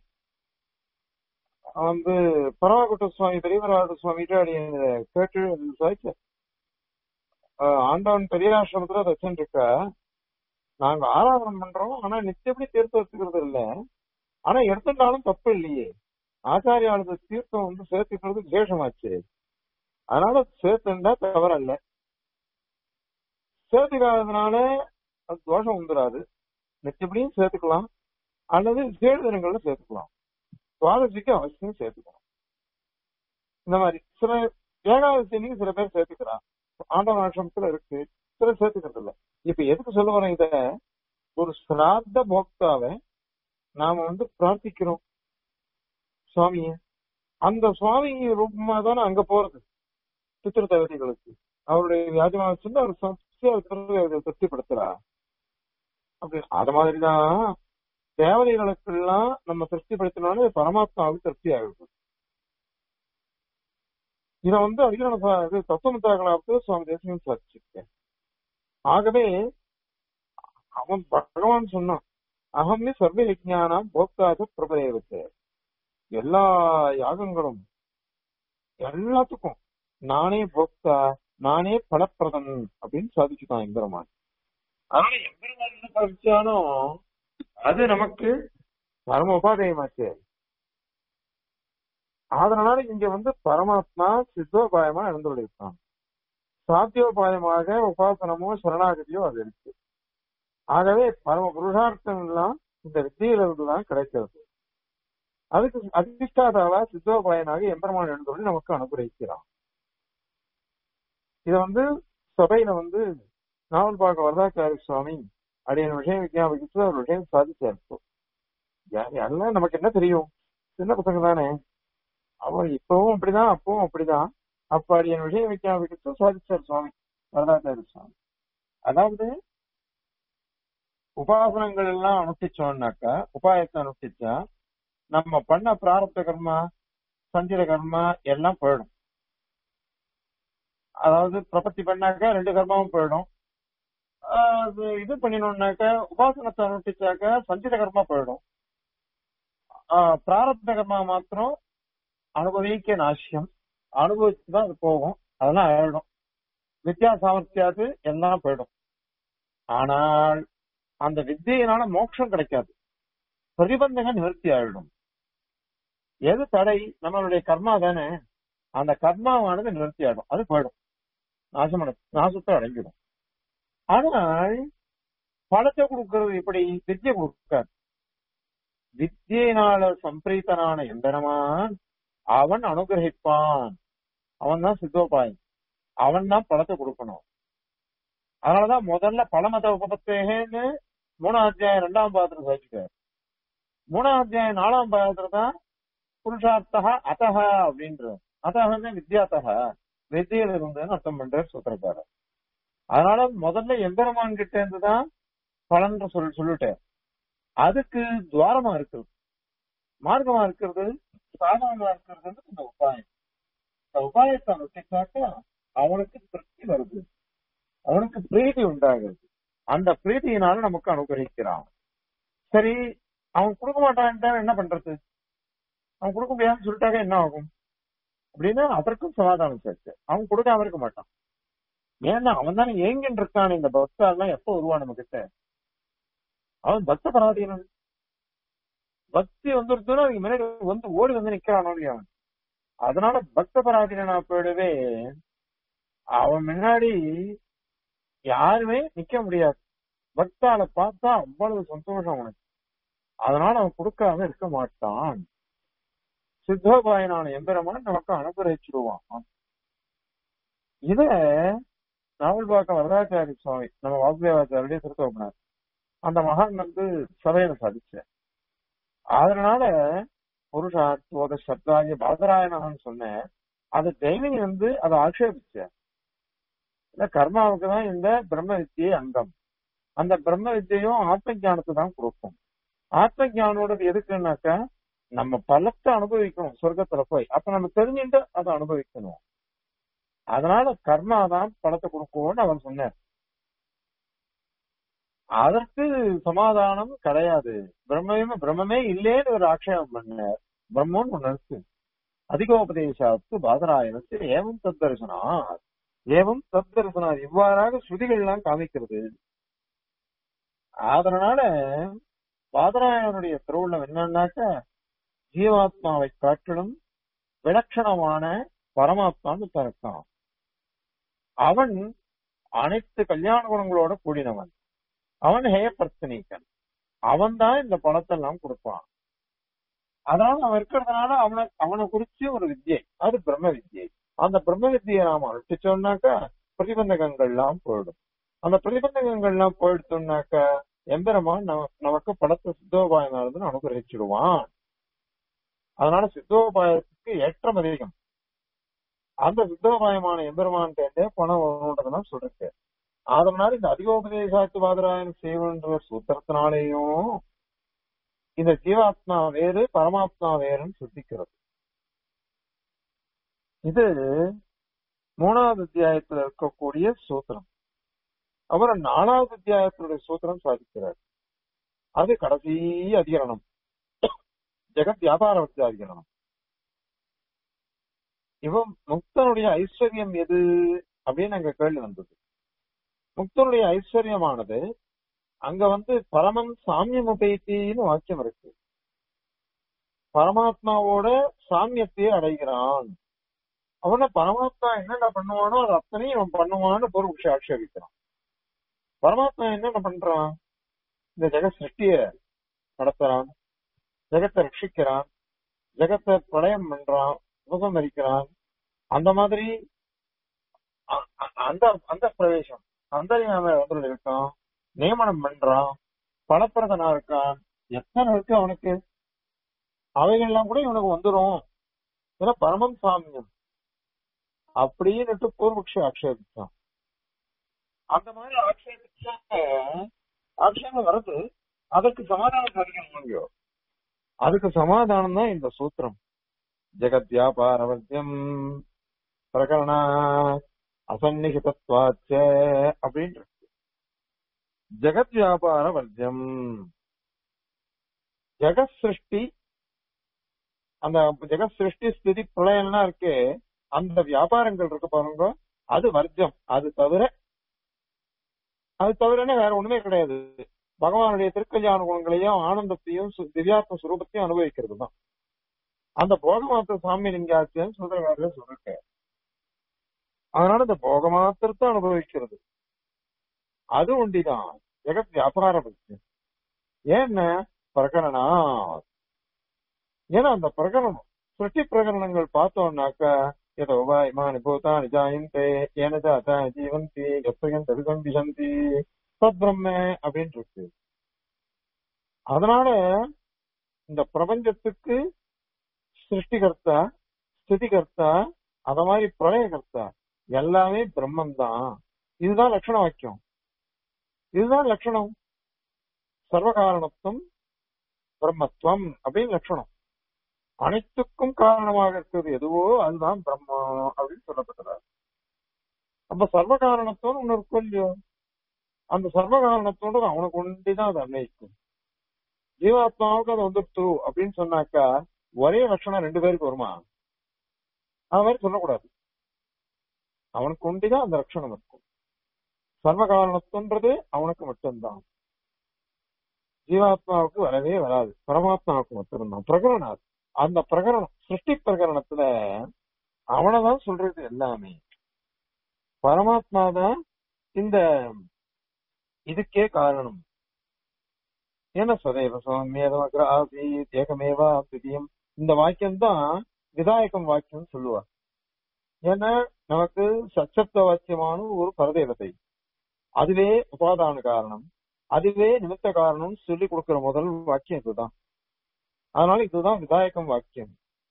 வந்து பரவாக்குட்ட சுவாமி பெரியவராட சுவாமி கேட்டு சாய்ச்ச ஆண்டவன் பெரியாசிரமத்துல ரச்சன் இருக்கா நாங்க ஆராதனம் பண்றோம் ஆனா நிச்சயப்படி தீர்த்தம் எடுத்துக்கிறது இல்ல ஆனா எடுத்துட்டாலும் தப்பு இல்லையே ஆச்சாரியாளது தீர்த்தம் வந்து சேர்த்துக்கிறது விசேஷமாச்சு அதனால சேர்த்துண்டா தவறல்ல சேர்த்துக்காததுனால அது தோஷம் வந்துடாது நிச்சயப்படியும் சேர்த்துக்கலாம் அல்லது விசேஷ தினங்கள்ல சேர்த்துக்கலாம் துவாதசிக்கு அவசியம் சேர்த்துக்கணும் இந்த மாதிரி சில ஏகாதசி அன்னைக்கு சில பேர் சேர்த்துக்கிறான் ஆண்டவ ஆசிரமத்துல இருக்கு சில சேர்த்துக்கிறது இல்ல இப்ப எதுக்கு சொல்ல வரேன் இத ஒரு சிராத்த போக்தாவை நாம வந்து பிரார்த்திக்கிறோம் சுவாமிய அந்த சுவாமி ரூபமா தானே அங்க போறது பித்திரு தேவதைகளுக்கு அவருடைய வியாஜமான சொல்லி அவர் சம்ஸ்தி அவர் திருவிழாவை திருப்திப்படுத்துறா அப்படி அது மாதிரிதான் தேவதைகளுக்கெல்லாம் நம்ம திருப்திப்படுத்தினாலே பரமாத்மாவுக்கு திருப்தி ஆகிடும் இத வந்து அதிகார இது தத்துவமுத்தாகலாவது சுவாமி தேசியம் சாதிச்சிருக்கேன் ஆகவே அவன் பகவான் சொன்னான் அகம்னி சர்வ யஜ்ஞானம் போக்தாக பிரபதேவத்தை எல்லா யாகங்களும் எல்லாத்துக்கும் நானே போக்தா நானே பலப்பிரதன் அப்படின்னு சாதிச்சுட்டான் எம்பெருமான் அதனால எம்பெருமான் என்ன சாதிச்சாலும் அது நமக்கு பரம உபாதயமாச்சு அதனால இங்க வந்து பரமாத்மா சித்தோபாயமா இருந்துள்ளான் சாத்தியோபாயமாக உபாசனமோ சரணாகதியோ அது இருக்கு ஆகவே பரம புருஷார்த்தம் எல்லாம் இந்த வித்தியிலிருந்து தான் கிடைக்கிறது அதுக்கு அதிஷ்டாதாவா சித்தோபாயனாக எம்பெருமான் எழுந்தொழி நமக்கு அனுகிரகிக்கிறான் இத வந்து சபையில வந்து நாவல் பார்க்க வரதாச்சாரி சுவாமி அடியன் விஷயம் விஞ்ஞாபிச்சு ஒரு விஷயம் சாதிச்சாரு எல்லாம் நமக்கு என்ன தெரியும் சின்ன பசங்க தானே அவன் இப்பவும் அப்படிதான் அப்பவும் அப்படிதான் அப்ப அடியன் விஷயம் விஞ்ஞாபிச்சு சாதிச்சார் சுவாமி வரதாச்சாரி சுவாமி அதாவது உபாசனங்கள் எல்லாம் அனுஷ்டிச்சோம்னாக்கா உபாயத்தை அனுஷ்டிச்சா நம்ம பண்ண பிராரப்த கர்மா சஞ்சிர கர்மா எல்லாம் போயிடும் அதாவது பிரபத்தி பண்ணாக்கா ரெண்டு கர்மாவும் போயிடும் அது இது பண்ணினோம்னாக்கா உபாசனத்தை அனுஷ்டிச்சாக்கா சஞ்சித கர்மா போயிடும் பிராரப்த கர்மா மாத்திரம் அனுபவிக்க நாசியம் அனுபவிச்சுதான் அது போகும் அதெல்லாம் ஆயிடும் வித்யா சாமர்த்தியாது எல்லாம் போயிடும் ஆனால் அந்த வித்தியினால மோட்சம் கிடைக்காது பிரதிபந்தக நிவர்த்தி ஆயிடும் எது தடை நம்மளுடைய கர்மா தானே அந்த கர்மாவானது நிவர்த்தி ஆயிடும் அது போயிடும் நாசமட நாசத்தை அடைஞ்சிடும் ஆனால் பழத்தை கொடுக்கிறது எப்படி வித்தியை கொடுக்காது வித்தியினால சம்பிரீத்தனான எந்தனமான் அவன் அனுகிரகிப்பான் அவன் தான் சித்தோபாயன் அவன் தான் பழத்தை கொடுக்கணும் அதனாலதான் முதல்ல பழமத உபபத்தேகன்னு மூணாம் அத்தியாயம் ரெண்டாம் பாகத்துல சாதிச்சுட்டார் மூணாம் அத்தியாயம் நாலாம் பாகத்துல தான் புருஷார்த்தா அத்தக அப்படின்றது அத்தகன்னு வித்யாத்தக வித்தியில இருந்துன்னு அர்த்தம் பண்றார் சூத்திரக்காரர் அதனால முதல்ல எம்பெருமான் கிட்ட இருந்து தான் பலன் சொல் சொல்லிட்டேன் அதுக்கு துவாரமா இருக்கிறது மார்க்கமா இருக்கிறது சாதனமா இருக்கிறது இந்த உபாயம் இந்த உபாயத்தை அனுஷ்டிச்சாக்க அவனுக்கு திருப்தி வருது அவனுக்கு பிரீதி உண்டாகுது அந்த பிரீதியினால நமக்கு அனுகிரகிக்கிறான் சரி அவன் கொடுக்க மாட்டான்ட்டா என்ன பண்றது அவன் கொடுக்க முடியாதுன்னு சொல்லிட்டாக்க என்ன ஆகும் அப்படின்னா அதற்கும் சமாதானம் சேர்த்து அவன் கொடுக்காம இருக்க மாட்டான் ஏன்னா அவன் தானே ஏங்கின்னு இருக்கான் இந்த பக்தாலாம் எப்ப வருவான் நம்ம கிட்ட அவன் பக்த பராதீனன் பக்தி வந்துருச்சுன்னா அதுக்கு முன்னாடி வந்து ஓடி வந்து நிக்கிறான் அவன் அதனால பக்த பராதீனா போயிடவே அவன் முன்னாடி யாருமே நிக்க முடியாது பக்தால பார்த்தா அவ்வளவு சந்தோஷம் அவனுக்கு அதனால அவன் கொடுக்காம இருக்க மாட்டான் சித்தோபாயனான எம்பெருமான் நமக்கு அனுகிரகிச்சிருவான் இத நாவல்பாக்கம் வரதாச்சாரி சுவாமி நம்ம வாசுதேவாச்சாரிய திருத்தோப்பினார் அந்த மகான் வந்து சபையில சாதிச்ச அதனால புருஷார்த்தோத சப்தாய பாதராயணன் சொன்னேன் அது தெய்வனி வந்து அதை ஆட்சேபிச்ச இல்ல கர்மாவுக்கு தான் இந்த பிரம்ம வித்தியை அங்கம் அந்த பிரம்ம வித்தியும் ஆத்ம ஞானத்தை தான் கொடுக்கும் ஆத்ம ஞானோடது எதுக்குன்னாக்கா நம்ம பலத்தை அனுபவிக்கணும் சொர்க்கத்துல போய் அப்ப நம்ம தெரிஞ்சுட்டு அதை அனுபவிக்கணும் அதனால கர்மா தான் பலத்தை கொடுக்கும்னு அவர் சொன்னார் அதற்கு சமாதானம் கிடையாது பிரம்மையுமே பிரம்மமே இல்லேன்னு ஒரு ஆட்சேபம் பண்ணார் பிரம்மன் ஒண்ணு இருக்கு அதிகோபதேசாத்து பாதராயணத்து ஏவம் தத்தரிசனா ஏவம் தத்தரிசனா இவ்வாறாக ஸ்ருதிகள் எல்லாம் காமிக்கிறது அதனால பாதராயணனுடைய திருவுள்ளம் என்னன்னாக்க ஜீவாத்மாவை காட்டிலும் விலட்சணமான பரமாத்மான்னு இருக்கான் அவன் அனைத்து கல்யாண குணங்களோட கூடினவன் அவன் ஹேயப்பர்த்தனீக்கன் அவன் தான் இந்த பணத்தை எல்லாம் கொடுப்பான் அதனால அவன் இருக்கிறதுனால அவனை அவனை குறிச்சு ஒரு வித்யை அது பிரம்ம வித்யை அந்த பிரம்ம வித்தியை நாம அனுஷ்டிச்சோம்னாக்கா பிரதிபந்தகங்கள் எல்லாம் போயிடும் அந்த பிரதிபந்தகங்கள் எல்லாம் போயிடுத்தோம்னாக்கா எம்பெருமான் நமக்கு படத்தை சித்தோபாயனானதுன்னு அனுகிரகிச்சிடுவான் அதனால சித்தோபாயத்துக்கு ஏற்றம் அதிகம் அந்த சித்தோபாயமான எம்பெருமான் கேட்டே பணம் வரும்ன்றதுனா சொல்லிருக்கு அதனால இந்த அதிகோபதேசாத்து பாதராயன் செய்வன்ற சூத்திரத்தினாலேயும் இந்த ஜீவாத்மா வேறு பரமாத்மா வேறுன்னு சித்திக்கிறது இது மூணாவது அத்தியாயத்துல இருக்கக்கூடிய சூத்திரம் அப்புறம் நாலாவது அத்தியாயத்தினுடைய சூத்திரம் சாதிக்கிறார் அது கடைசி அதிகரணம் ஜெகத் வியாபார அதிகரணம் இவன் முக்தனுடைய ஐஸ்வர்யம் எது அப்படின்னு அங்க கேள்வி வந்தது முக்தனுடைய ஐஸ்வர்யமானது அங்க வந்து பரமன் சாமியம் உபயத்தின்னு வாக்கியம் இருக்கு பரமாத்மாவோட சாமியத்தையே அடைகிறான் அவன பரமாத்மா என்னென்ன பண்ணுவானோ அது அத்தனையும் அவன் பண்ணுவான்னு பொருள் ஆட்சேபிக்கிறான் பரமாத்மா என்னென்ன பண்றான் இந்த ஜெகத் சிருஷ்டிய நடத்துறான் ஜெகத்தை ரட்சிக்கிறான் ஜெகத்தை பிரளயம் பண்றான் உபசமரிக்கிறான் அந்த மாதிரி அந்த அந்த பிரவேசம் அந்தரியாம வந்து இருக்கான் நியமனம் பண்றான் பலப்பிரதனா இருக்கான் எத்தனை இருக்கு அவனுக்கு அவைகள்லாம் கூட இவனுக்கு வந்துடும் ஏன்னா பரமம் சாமியம் அப்படின்னுட்டு பூர்வபக்ஷி ஆட்சேபிச்சான் அந்த மாதிரி ஆட்சேபிச்சாக்க ஆட்சேபம் வருது அதற்கு சமாதானம் கிடைக்கணும் அதுக்கு சமாதானம் தான் இந்த சூத்திரம் ஜெகத் வியாபாரவத்தியம் பிரகரண அசன்னிகிதத்வாச்ச அப்படின்னு ஜெகத் வியாபார வர்ஜம் ஜெகத் சிருஷ்டி அந்த ஜெகத் சிருஷ்டி ஸ்திதி பிரளயம்லாம் இருக்கு அந்த வியாபாரங்கள் இருக்கு பாருங்க அது வர்ஜம் அது தவிர அது தவிரனே வேற ஒண்ணுமே கிடையாது பகவானுடைய திருக்கல்யாண குணங்களையும் ஆனந்தத்தையும் திவ்யாத்ம சுரூபத்தையும் அனுபவிக்கிறது தான் அந்த போகமாத்திர சாமி லிங்காச்சியன்னு சொல்ற சொல்லிருக்க அதனால இந்த போகமாத்திரத்தை அனுபவிக்கிறது அது ஒண்டிதான் ஜெகத் வியாபார பக்தி ஏன்னா பிரகரணா ஏன்னா அந்த பிரகரணம் சிருஷ்டி பிரகரணங்கள் பார்த்தோம்னாக்க यतो वा इमानि भूतानि जायन्ते येन जातानि जीवन्ति எப்பயும் தவிகம் விசந்தி தத்பிரம்ம அப்படின்னு இருக்கு அதனால இந்த பிரபஞ்சத்துக்கு சிருஷ்டிகர்த்தா ஸ்திதிகர்த்தா அத மாதிரி பிரளயகர்த்தா எல்லாமே பிரம்மன் தான் இதுதான் லட்சண வாக்கியம் இதுதான் லட்சணம் சர்வகாரணத்துவம் பிரம்மத்துவம் அப்படின்னு லட்சணம் அனைத்துக்கும் காரணமாக இருக்கிறது எதுவோ அதுதான் பிரம்மம் அப்படின்னு சொல்லப்பட்டதார் அப்ப சர்வ காரணத்துவம் ஒண்ணு இருக்கும் இல்லையோ அந்த சர்வ காரணத்தோடு அவனுக்கு ஒண்டிதான் அது அன்வயிக்கும் ஜீவாத்மாவுக்கு அது வந்துட்டு அப்படின்னு சொன்னாக்கா ஒரே லட்சணம் ரெண்டு பேருக்கு வருமா அது மாதிரி சொல்லக்கூடாது அவனுக்கு ஒண்டிதான் அந்த லட்சணம் இருக்கும் சர்வ காரணத்துன்றது அவனுக்கு மட்டும்தான் ஜீவாத்மாவுக்கு வரவே வராது பரமாத்மாவுக்கு மட்டும்தான் பிரகரணம் அது. அந்த பிரகரணம் சிருஷ்டி பிரகரணத்துல அவனதான் சொல்றது எல்லாமே பரமாத்மா தான் இந்த இதுக்கே காரணம் ஏன்னா சதைவ சௌமியதமக்ர ஆசீத் ஏகமேவா திதியம் இந்த வாக்கியம் தான் விதாயகம் வாக்கியம் சொல்லுவார் ஏன்னா நமக்கு சச்சப்த வாக்கியமான ஒரு பரதேவதை அதுவே உபாதான காரணம் அதுவே நிமித்த காரணம் சொல்லி கொடுக்கிற முதல் வாக்கியம் இதுதான் அதனால இதுதான் விதாயகம் வாக்கியம்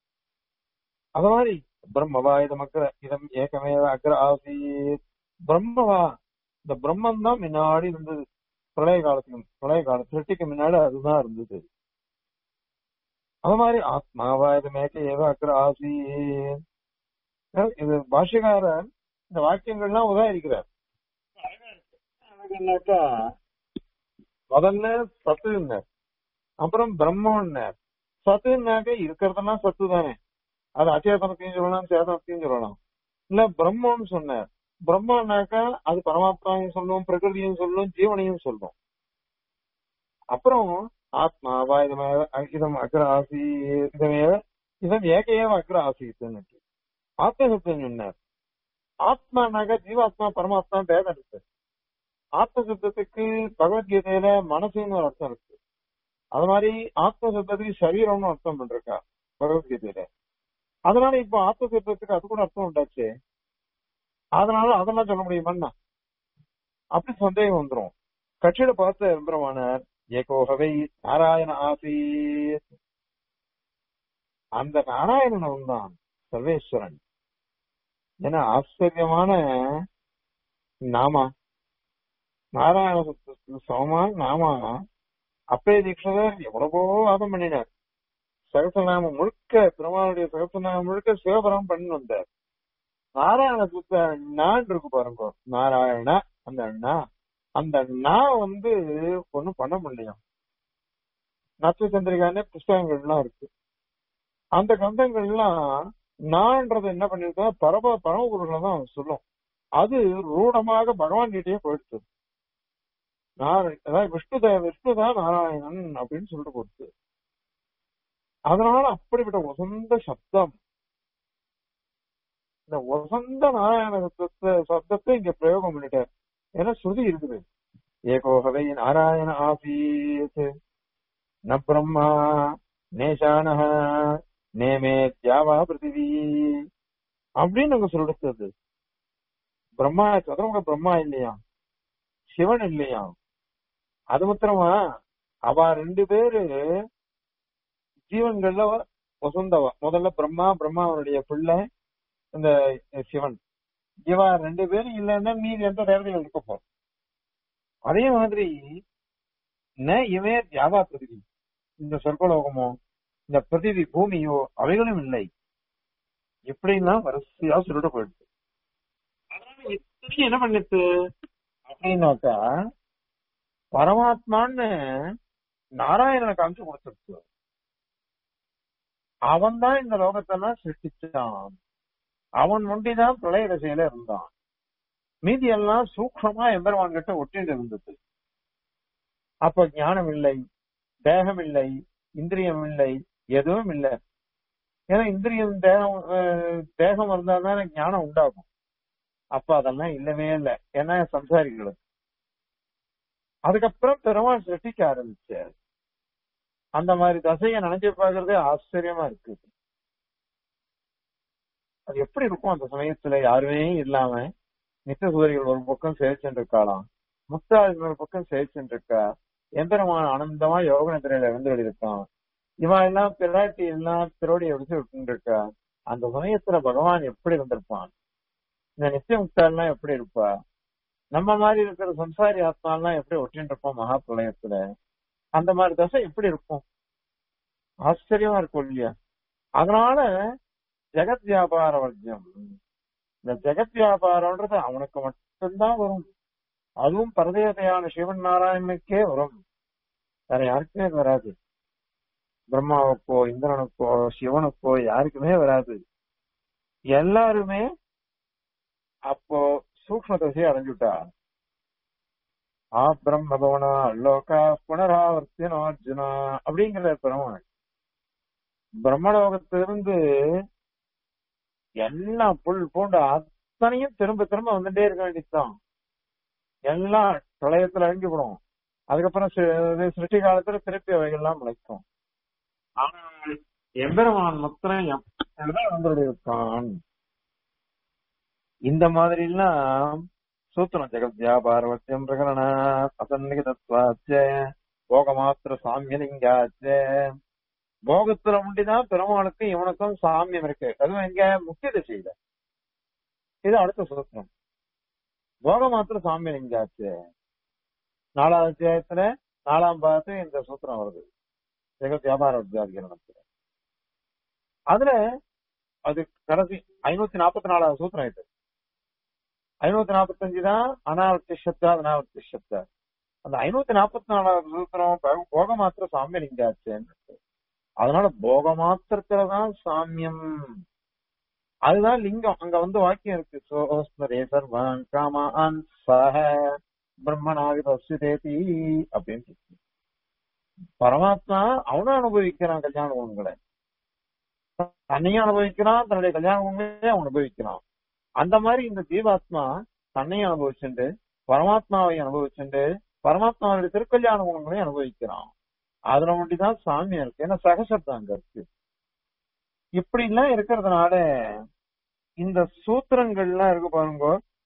அது மாதிரி பிரம்மவா இதம் அக்ர இதம் ஏகமேவ அக்ர ஆசீத் பிரம்மவா இந்த பிரம்மன் தான் முன்னாடி இருந்தது பிரளய காலத்துக்கு பிரளய காலம் சிருஷ்டிக்கு முன்னாடி அதுதான் இருந்தது அது மாதிரி ஆத்மாவா இது மேக்க ஏவ அக்ர ஆசீத் இது பாஷ்யக்காரர் இந்த வாக்கியங்கள்லாம் உதாரிக்கிறார் என்னக்கா முதல்ல சத்துன்னார் அப்புறம் பிரம்மன்னார் சத்துனாக்க இருக்கிறதெல்லாம் சத்து தானே அது அச்சேதனத்தையும் சொல்லலாம் சேதனத்தையும் சொல்லலாம் இல்ல பிரம்மன்னு சொன்னார் பிரம்மனாக்கா அது பரமாத்மாவையும் சொல்லும் பிரகிருதியும் சொல்லும் ஜீவனையும் சொல்லும் அப்புறம் ஆத்மாவா இதமே இதம் அக்ர ஆசி இதமே இதம் ஏகையவ அக்ர ஆசித்துன்னு ஆத்மசப்தம் சொன்னார் ஆத்மானாக்க ஜீவாத்மா பரமாத்மா பேதம் இருக்கு ஆத்மசப்தத்துக்கு பகவத்கீதையில மனசுன்னு ஒரு அர்த்தம் இருக்கு அது மாதிரி ஆத்மசப்தத்துக்கு சரீரம்னு அர்த்தம் பண்றா பகவத்கீதையில அதனால இப்போ ஆத்மசப்தத்துக்கு அது கூட அர்த்தம் உண்டாச்சு அதனால அதெல்லாம் சொல்ல முடியுமா அப்படி சந்தேகம் வந்துரும் கட்சியில பார்த்த எம்பெருமானார் ஏகோகவை நாராயண ஆசி அந்த நாராயணன் தான் சர்வேஸ்வரன் ஏன்னா ஆச்சரியமான நாமா நாராயண சப்தத்துக்கு சமமான நாமா அப்பே தீட்சிதர் எவ்வளவோ வாதம் பண்ணினார் சகசநாமம் முழுக்க பெருமாளுடைய சகசநாமம் முழுக்க சிவபரம் பண்ணி வந்தார் நாராயண சுத்த அண்ணான் இருக்கு பாருங்க நாராயண அந்த அண்ணா அந்த அண்ணா வந்து ஒண்ணும் பண்ண முடியும் நச்சு சந்திரிகானே புஸ்தகங்கள்லாம் இருக்கு அந்த கந்தங்கள்லாம் நான்றது என்ன பண்ணிருக்கா பரம பரமபுருஷனை தான் சொல்லும் அது ரூடமாக பகவான் கிட்டே போயிடுச்சு அதாவது விஷ்ணுதான் விஷ்ணுதான் நாராயணன் அப்படின்னு சொல்லிட்டு போடுச்சு அதனால அப்படிப்பட்ட உசந்த சப்தம் இந்த உசந்த நாராயண சப்தத்தை சப்தத்தை இங்க பிரயோகம் பண்ணிட்டார் ஏன்னா ஸ்ருதி இருக்குது ஏகோகவை நாராயண ஆசீத் ந பிரம்மா நேஷான நேமே தியாவா பிருத்திவி அப்படின்னு அங்க சொல்லிடுறது பிரம்மா சதுரமுக பிரம்மா இல்லையா சிவன் இல்லையா அது மாத்திரமா அவ ரெண்டு பேரு ஜீவன்கள்ல வசந்தவா முதல்ல பிரம்மா பிரம்மாவனுடைய பிள்ளை இந்த சிவன் இவா ரெண்டு பேரும் இல்லைன்னா மீதி எந்த தேவதைகள் இருக்க போறோம் அதே மாதிரி ந இவே தியாகா பிருதிவி இந்த சொர்க்கலோகமோ இந்த பிருதிவி பூமியோ அவைகளும் இல்லை இப்படிலாம் வரிசையா சொல்லிட்டு போயிடுது அதனால இத்தனையும் என்ன பண்ணிட்டு அப்படின்னாக்கா பரமாத்மான்னு நாராயணனை காமிச்சு கொடுத்துருச்சு அவன் தான் இந்த லோகத்தெல்லாம் சிருஷ்டிச்சான் அவன் ஒண்டிதான் பிரளய தசையில இருந்தான் மீதி எல்லாம் சூக்ஷமா எம்பெருமான் கிட்ட ஒட்டிட்டு இருந்தது அப்ப ஞானம் இல்லை தேகம் இல்லை இந்திரியம் இல்லை எதுவும் இல்லை ஏன்னா இந்திரியம் தேகம் தேகம் இருந்தா தானே ஞானம் உண்டாகும் அப்ப அதெல்லாம் இல்லவே இல்லை ஏன்னா சம்சாரிகளுக்கு அதுக்கப்புறம் பெருமாள் சிருஷ்டிக்க ஆரம்பிச்சார் அந்த மாதிரி தசையை நினைச்சு பாக்குறதே ஆச்சரியமா இருக்குது அது எப்படி இருக்கும் அந்த சமயத்துல யாருமே இல்லாம நித்த சூரியர்கள் ஒரு பக்கம் சேவிச்சுட்டு இருக்காளாம் முக்தாஜ் ஒரு பக்கம் சேவிச்சுட்டு இருக்கா எம்பெருமான ஆனந்தமா யோக நிதிரையில இருந்து இருக்கான் இவன் எல்லாம் பிராட்டி எல்லாம் திருவடியை விடுத்து விட்டு இருக்கா அந்த சமயத்துல பகவான் எப்படி இருந்திருப்பான் இந்த நித்திய முக்தாள்லாம் எப்படி இருப்பா நம்ம மாதிரி இருக்கிற சம்சாரி ஆத்மாலாம் எப்படி ஒட்டின்னு இருப்போம் மகா பிரளயத்துல அந்த மாதிரி தசை எப்படி இருக்கும் ஆச்சரியமா இருக்கும் இல்லையா அதனால ஜெகத் வியாபார வர்க்கம் இந்த ஜெகத் வியாபாரம்ன்றது அவனுக்கு மட்டும்தான் வரும் அதுவும் பரதேவதையான சிவன் நாராயணனுக்கே வரும் வேற யாருக்குமே அது வராது பிரம்மாவுக்கோ இந்திரனுக்கோ சிவனுக்கோ யாருக்குமே வராது எல்லாருமே அப்போ சூக்ம தசையை அடைஞ்சுட்டா ஆ பிரம்ம பவனா லோகா புனராவர்த்தினோ அர்ஜுனா அப்படிங்கிற பெருமாள் பிரம்மலோகத்திலிருந்து எல்லாம் புல் பூண்டு அத்தனையும் திரும்ப திரும்ப வந்துட்டே இருக்க வேண்டியதுதான் எல்லாம் பிரளயத்துல அழிஞ்சுவிடும் அதுக்கப்புறம் சி- சிருஷ்டி காலத்துல திருப்பி அவைகள்லாம் முளைக்கும் ஆனால் எம்பெருமான் மாத்திரம் எப்பதான் வந்து இருக்கான் இந்த மாதிரி எல்லாம் சூத்திரம் ஜெகத் வியாபாரவத்தியம் பிரகரண அசன்னிக தத்துவாச்ச போக மாத்திர சாமியலிங்காச்ச போகத்துல முண்டிதான் பெருமாளுக்கும் இவனுக்கும் சாமியம் இருக்கு அதுவும் எங்க முக்கிய திசையில இது அடுத்த சூத்திரம் போக மாத்திர சாமியலிங்காச்சு நாலாவது அத்தியாயத்துல நாலாம் பாகத்து இந்த சூத்திரம் வருது ஜெகத் வியாபார வித்தியாதிகரணத்துல அதுல அது கடைசி ஐநூத்தி நாற்பத்தி நாலாவது சூத்திரம் இது ஐநூத்தி நாற்பத்தஞ்சு தான் அனாவர்த்தி சப்தா அனாவர்த்தி சப்தா அந்த ஐநூத்தி நாற்பத்தி நாலாவது சூத்திரம் போ- போக மாத்திர சாமியம் லிங்காச்சேன்னு அதனால போக மாத்திரத்துலதான் சாமியம் அதுதான் லிங்கம் அங்க வந்து வாக்கியம் இருக்கு சோஸ்மரே சர்வான் காமான் சஹ பிரம்மனாவி பசுதேதி அப்படின்னு இருக்கு. பரமாத்மா அவனும் அனுபவிக்கிறான் கல்யாண குணங்களை தன்னையும் அனுபவிக்கிறான் தன்னுடைய கல்யாண குணங்களையும் அவன் அனுபவிக்கிறான் அந்த மாதிரி இந்த ஜீவாத்மா தன்னையும் அனுபவிச்சுண்டு பரமாத்மாவை அனுபவிச்சுண்டு பரமாத்மாவுடைய திருக்கல்யாண குணங்களையும் அனுபவிக்கிறான் அதுல மட்டும்தான் சாமியம் இருக்கு ஏன்னா சகசப்தம் அங்க இருக்கு இப்படி எல்லாம் இருக்கிறதுனால இந்த சூத்திரங்கள்லாம் இருக்கு பாருங்க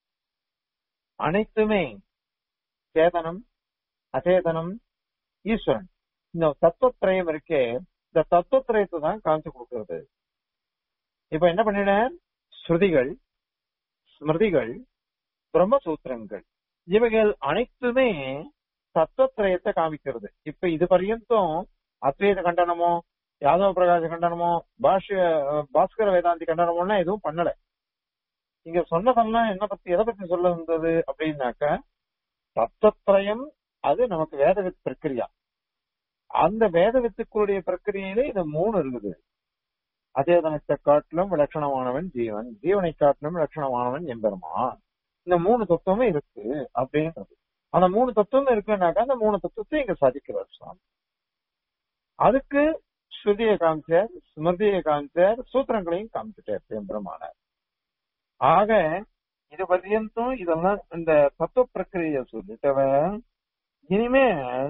அனைத்துமே சேதனம் அச்சேதனம் ஈஸ்வரன் இந்த தத்துவத்திரயம் இருக்கே இந்த தத்துவத்திரயத்தை தான் காமிச்சு கொடுக்கிறது இப்ப என்ன பண்ணினேன் ஸ்ருதிகள் ஸ்மிருதிகள் பிரம்மசூத்திரங்கள் இவைகள் அனைத்துமே தத்துவத்திரயத்தை காமிக்கிறது இப்ப இது பர்யந்தம் அத்வைத கண்டனமோ யாதவ பிரகாச கண்டனமோ பாஷ்ய பாஸ்கர வேதாந்தி கண்டனமோலாம் எதுவும் பண்ணல இங்க சொன்னதெல்லாம் என்ன பத்தி எதை பத்தி சொல்ல வந்தது அப்படின்னாக்க தத்துவத்திரயம் அது நமக்கு வேதவித் பிரக்கிரியா அந்த வேதவித்துக்களுடைய பிரக்கிரியில இது மூணு இருக்குது அச்சேதனத்தை காட்டிலும் விலட்சணமானவன் ஜீவன் ஜீவனை காட்டிலும் விலட்சணமானவன் எம்பெருமான் இந்த மூணு தத்துவமே இருக்கு அப்படின்றது அந்த மூணு தத்துவம் இருக்குன்னாக்கா அந்த மூணு தத்துவத்தை இங்க சாதிக்கிறார் சுவாமி அதுக்கு ஸ்ருதியை காமிச்சார் ஸ்மிருதியை காமிச்சார் சூத்திரங்களையும் காமிச்சிட்டார் எம்பெருமானார் ஆக இது பர்யந்தம் இதெல்லாம் இந்த தத்துவ பிரக்கிரிய சொல்லிட்டவன் இனிமே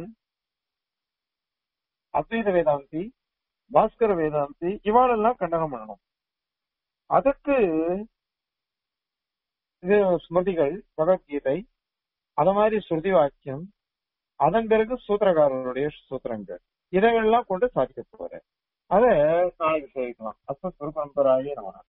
அத்வைத வேதாந்தி பாஸ்கர வேதாந்தி இவாளெல்லாம் கண்டனம் பண்ணணும் அதுக்கு இது ஸ்மிருதிகள் பகவத்கீதை அத மாதிரி ஸ்ருதி வாக்கியம் அதன் பிறகு சூத்திரக்காரருடைய சூத்திரங்கள் இதையெல்லாம் கொண்டு சாதிக்க போறேன் அதை நாளைக்கு சேவிக்கலாம் அஸ்மத் குரு பரம்பராயே நம்ம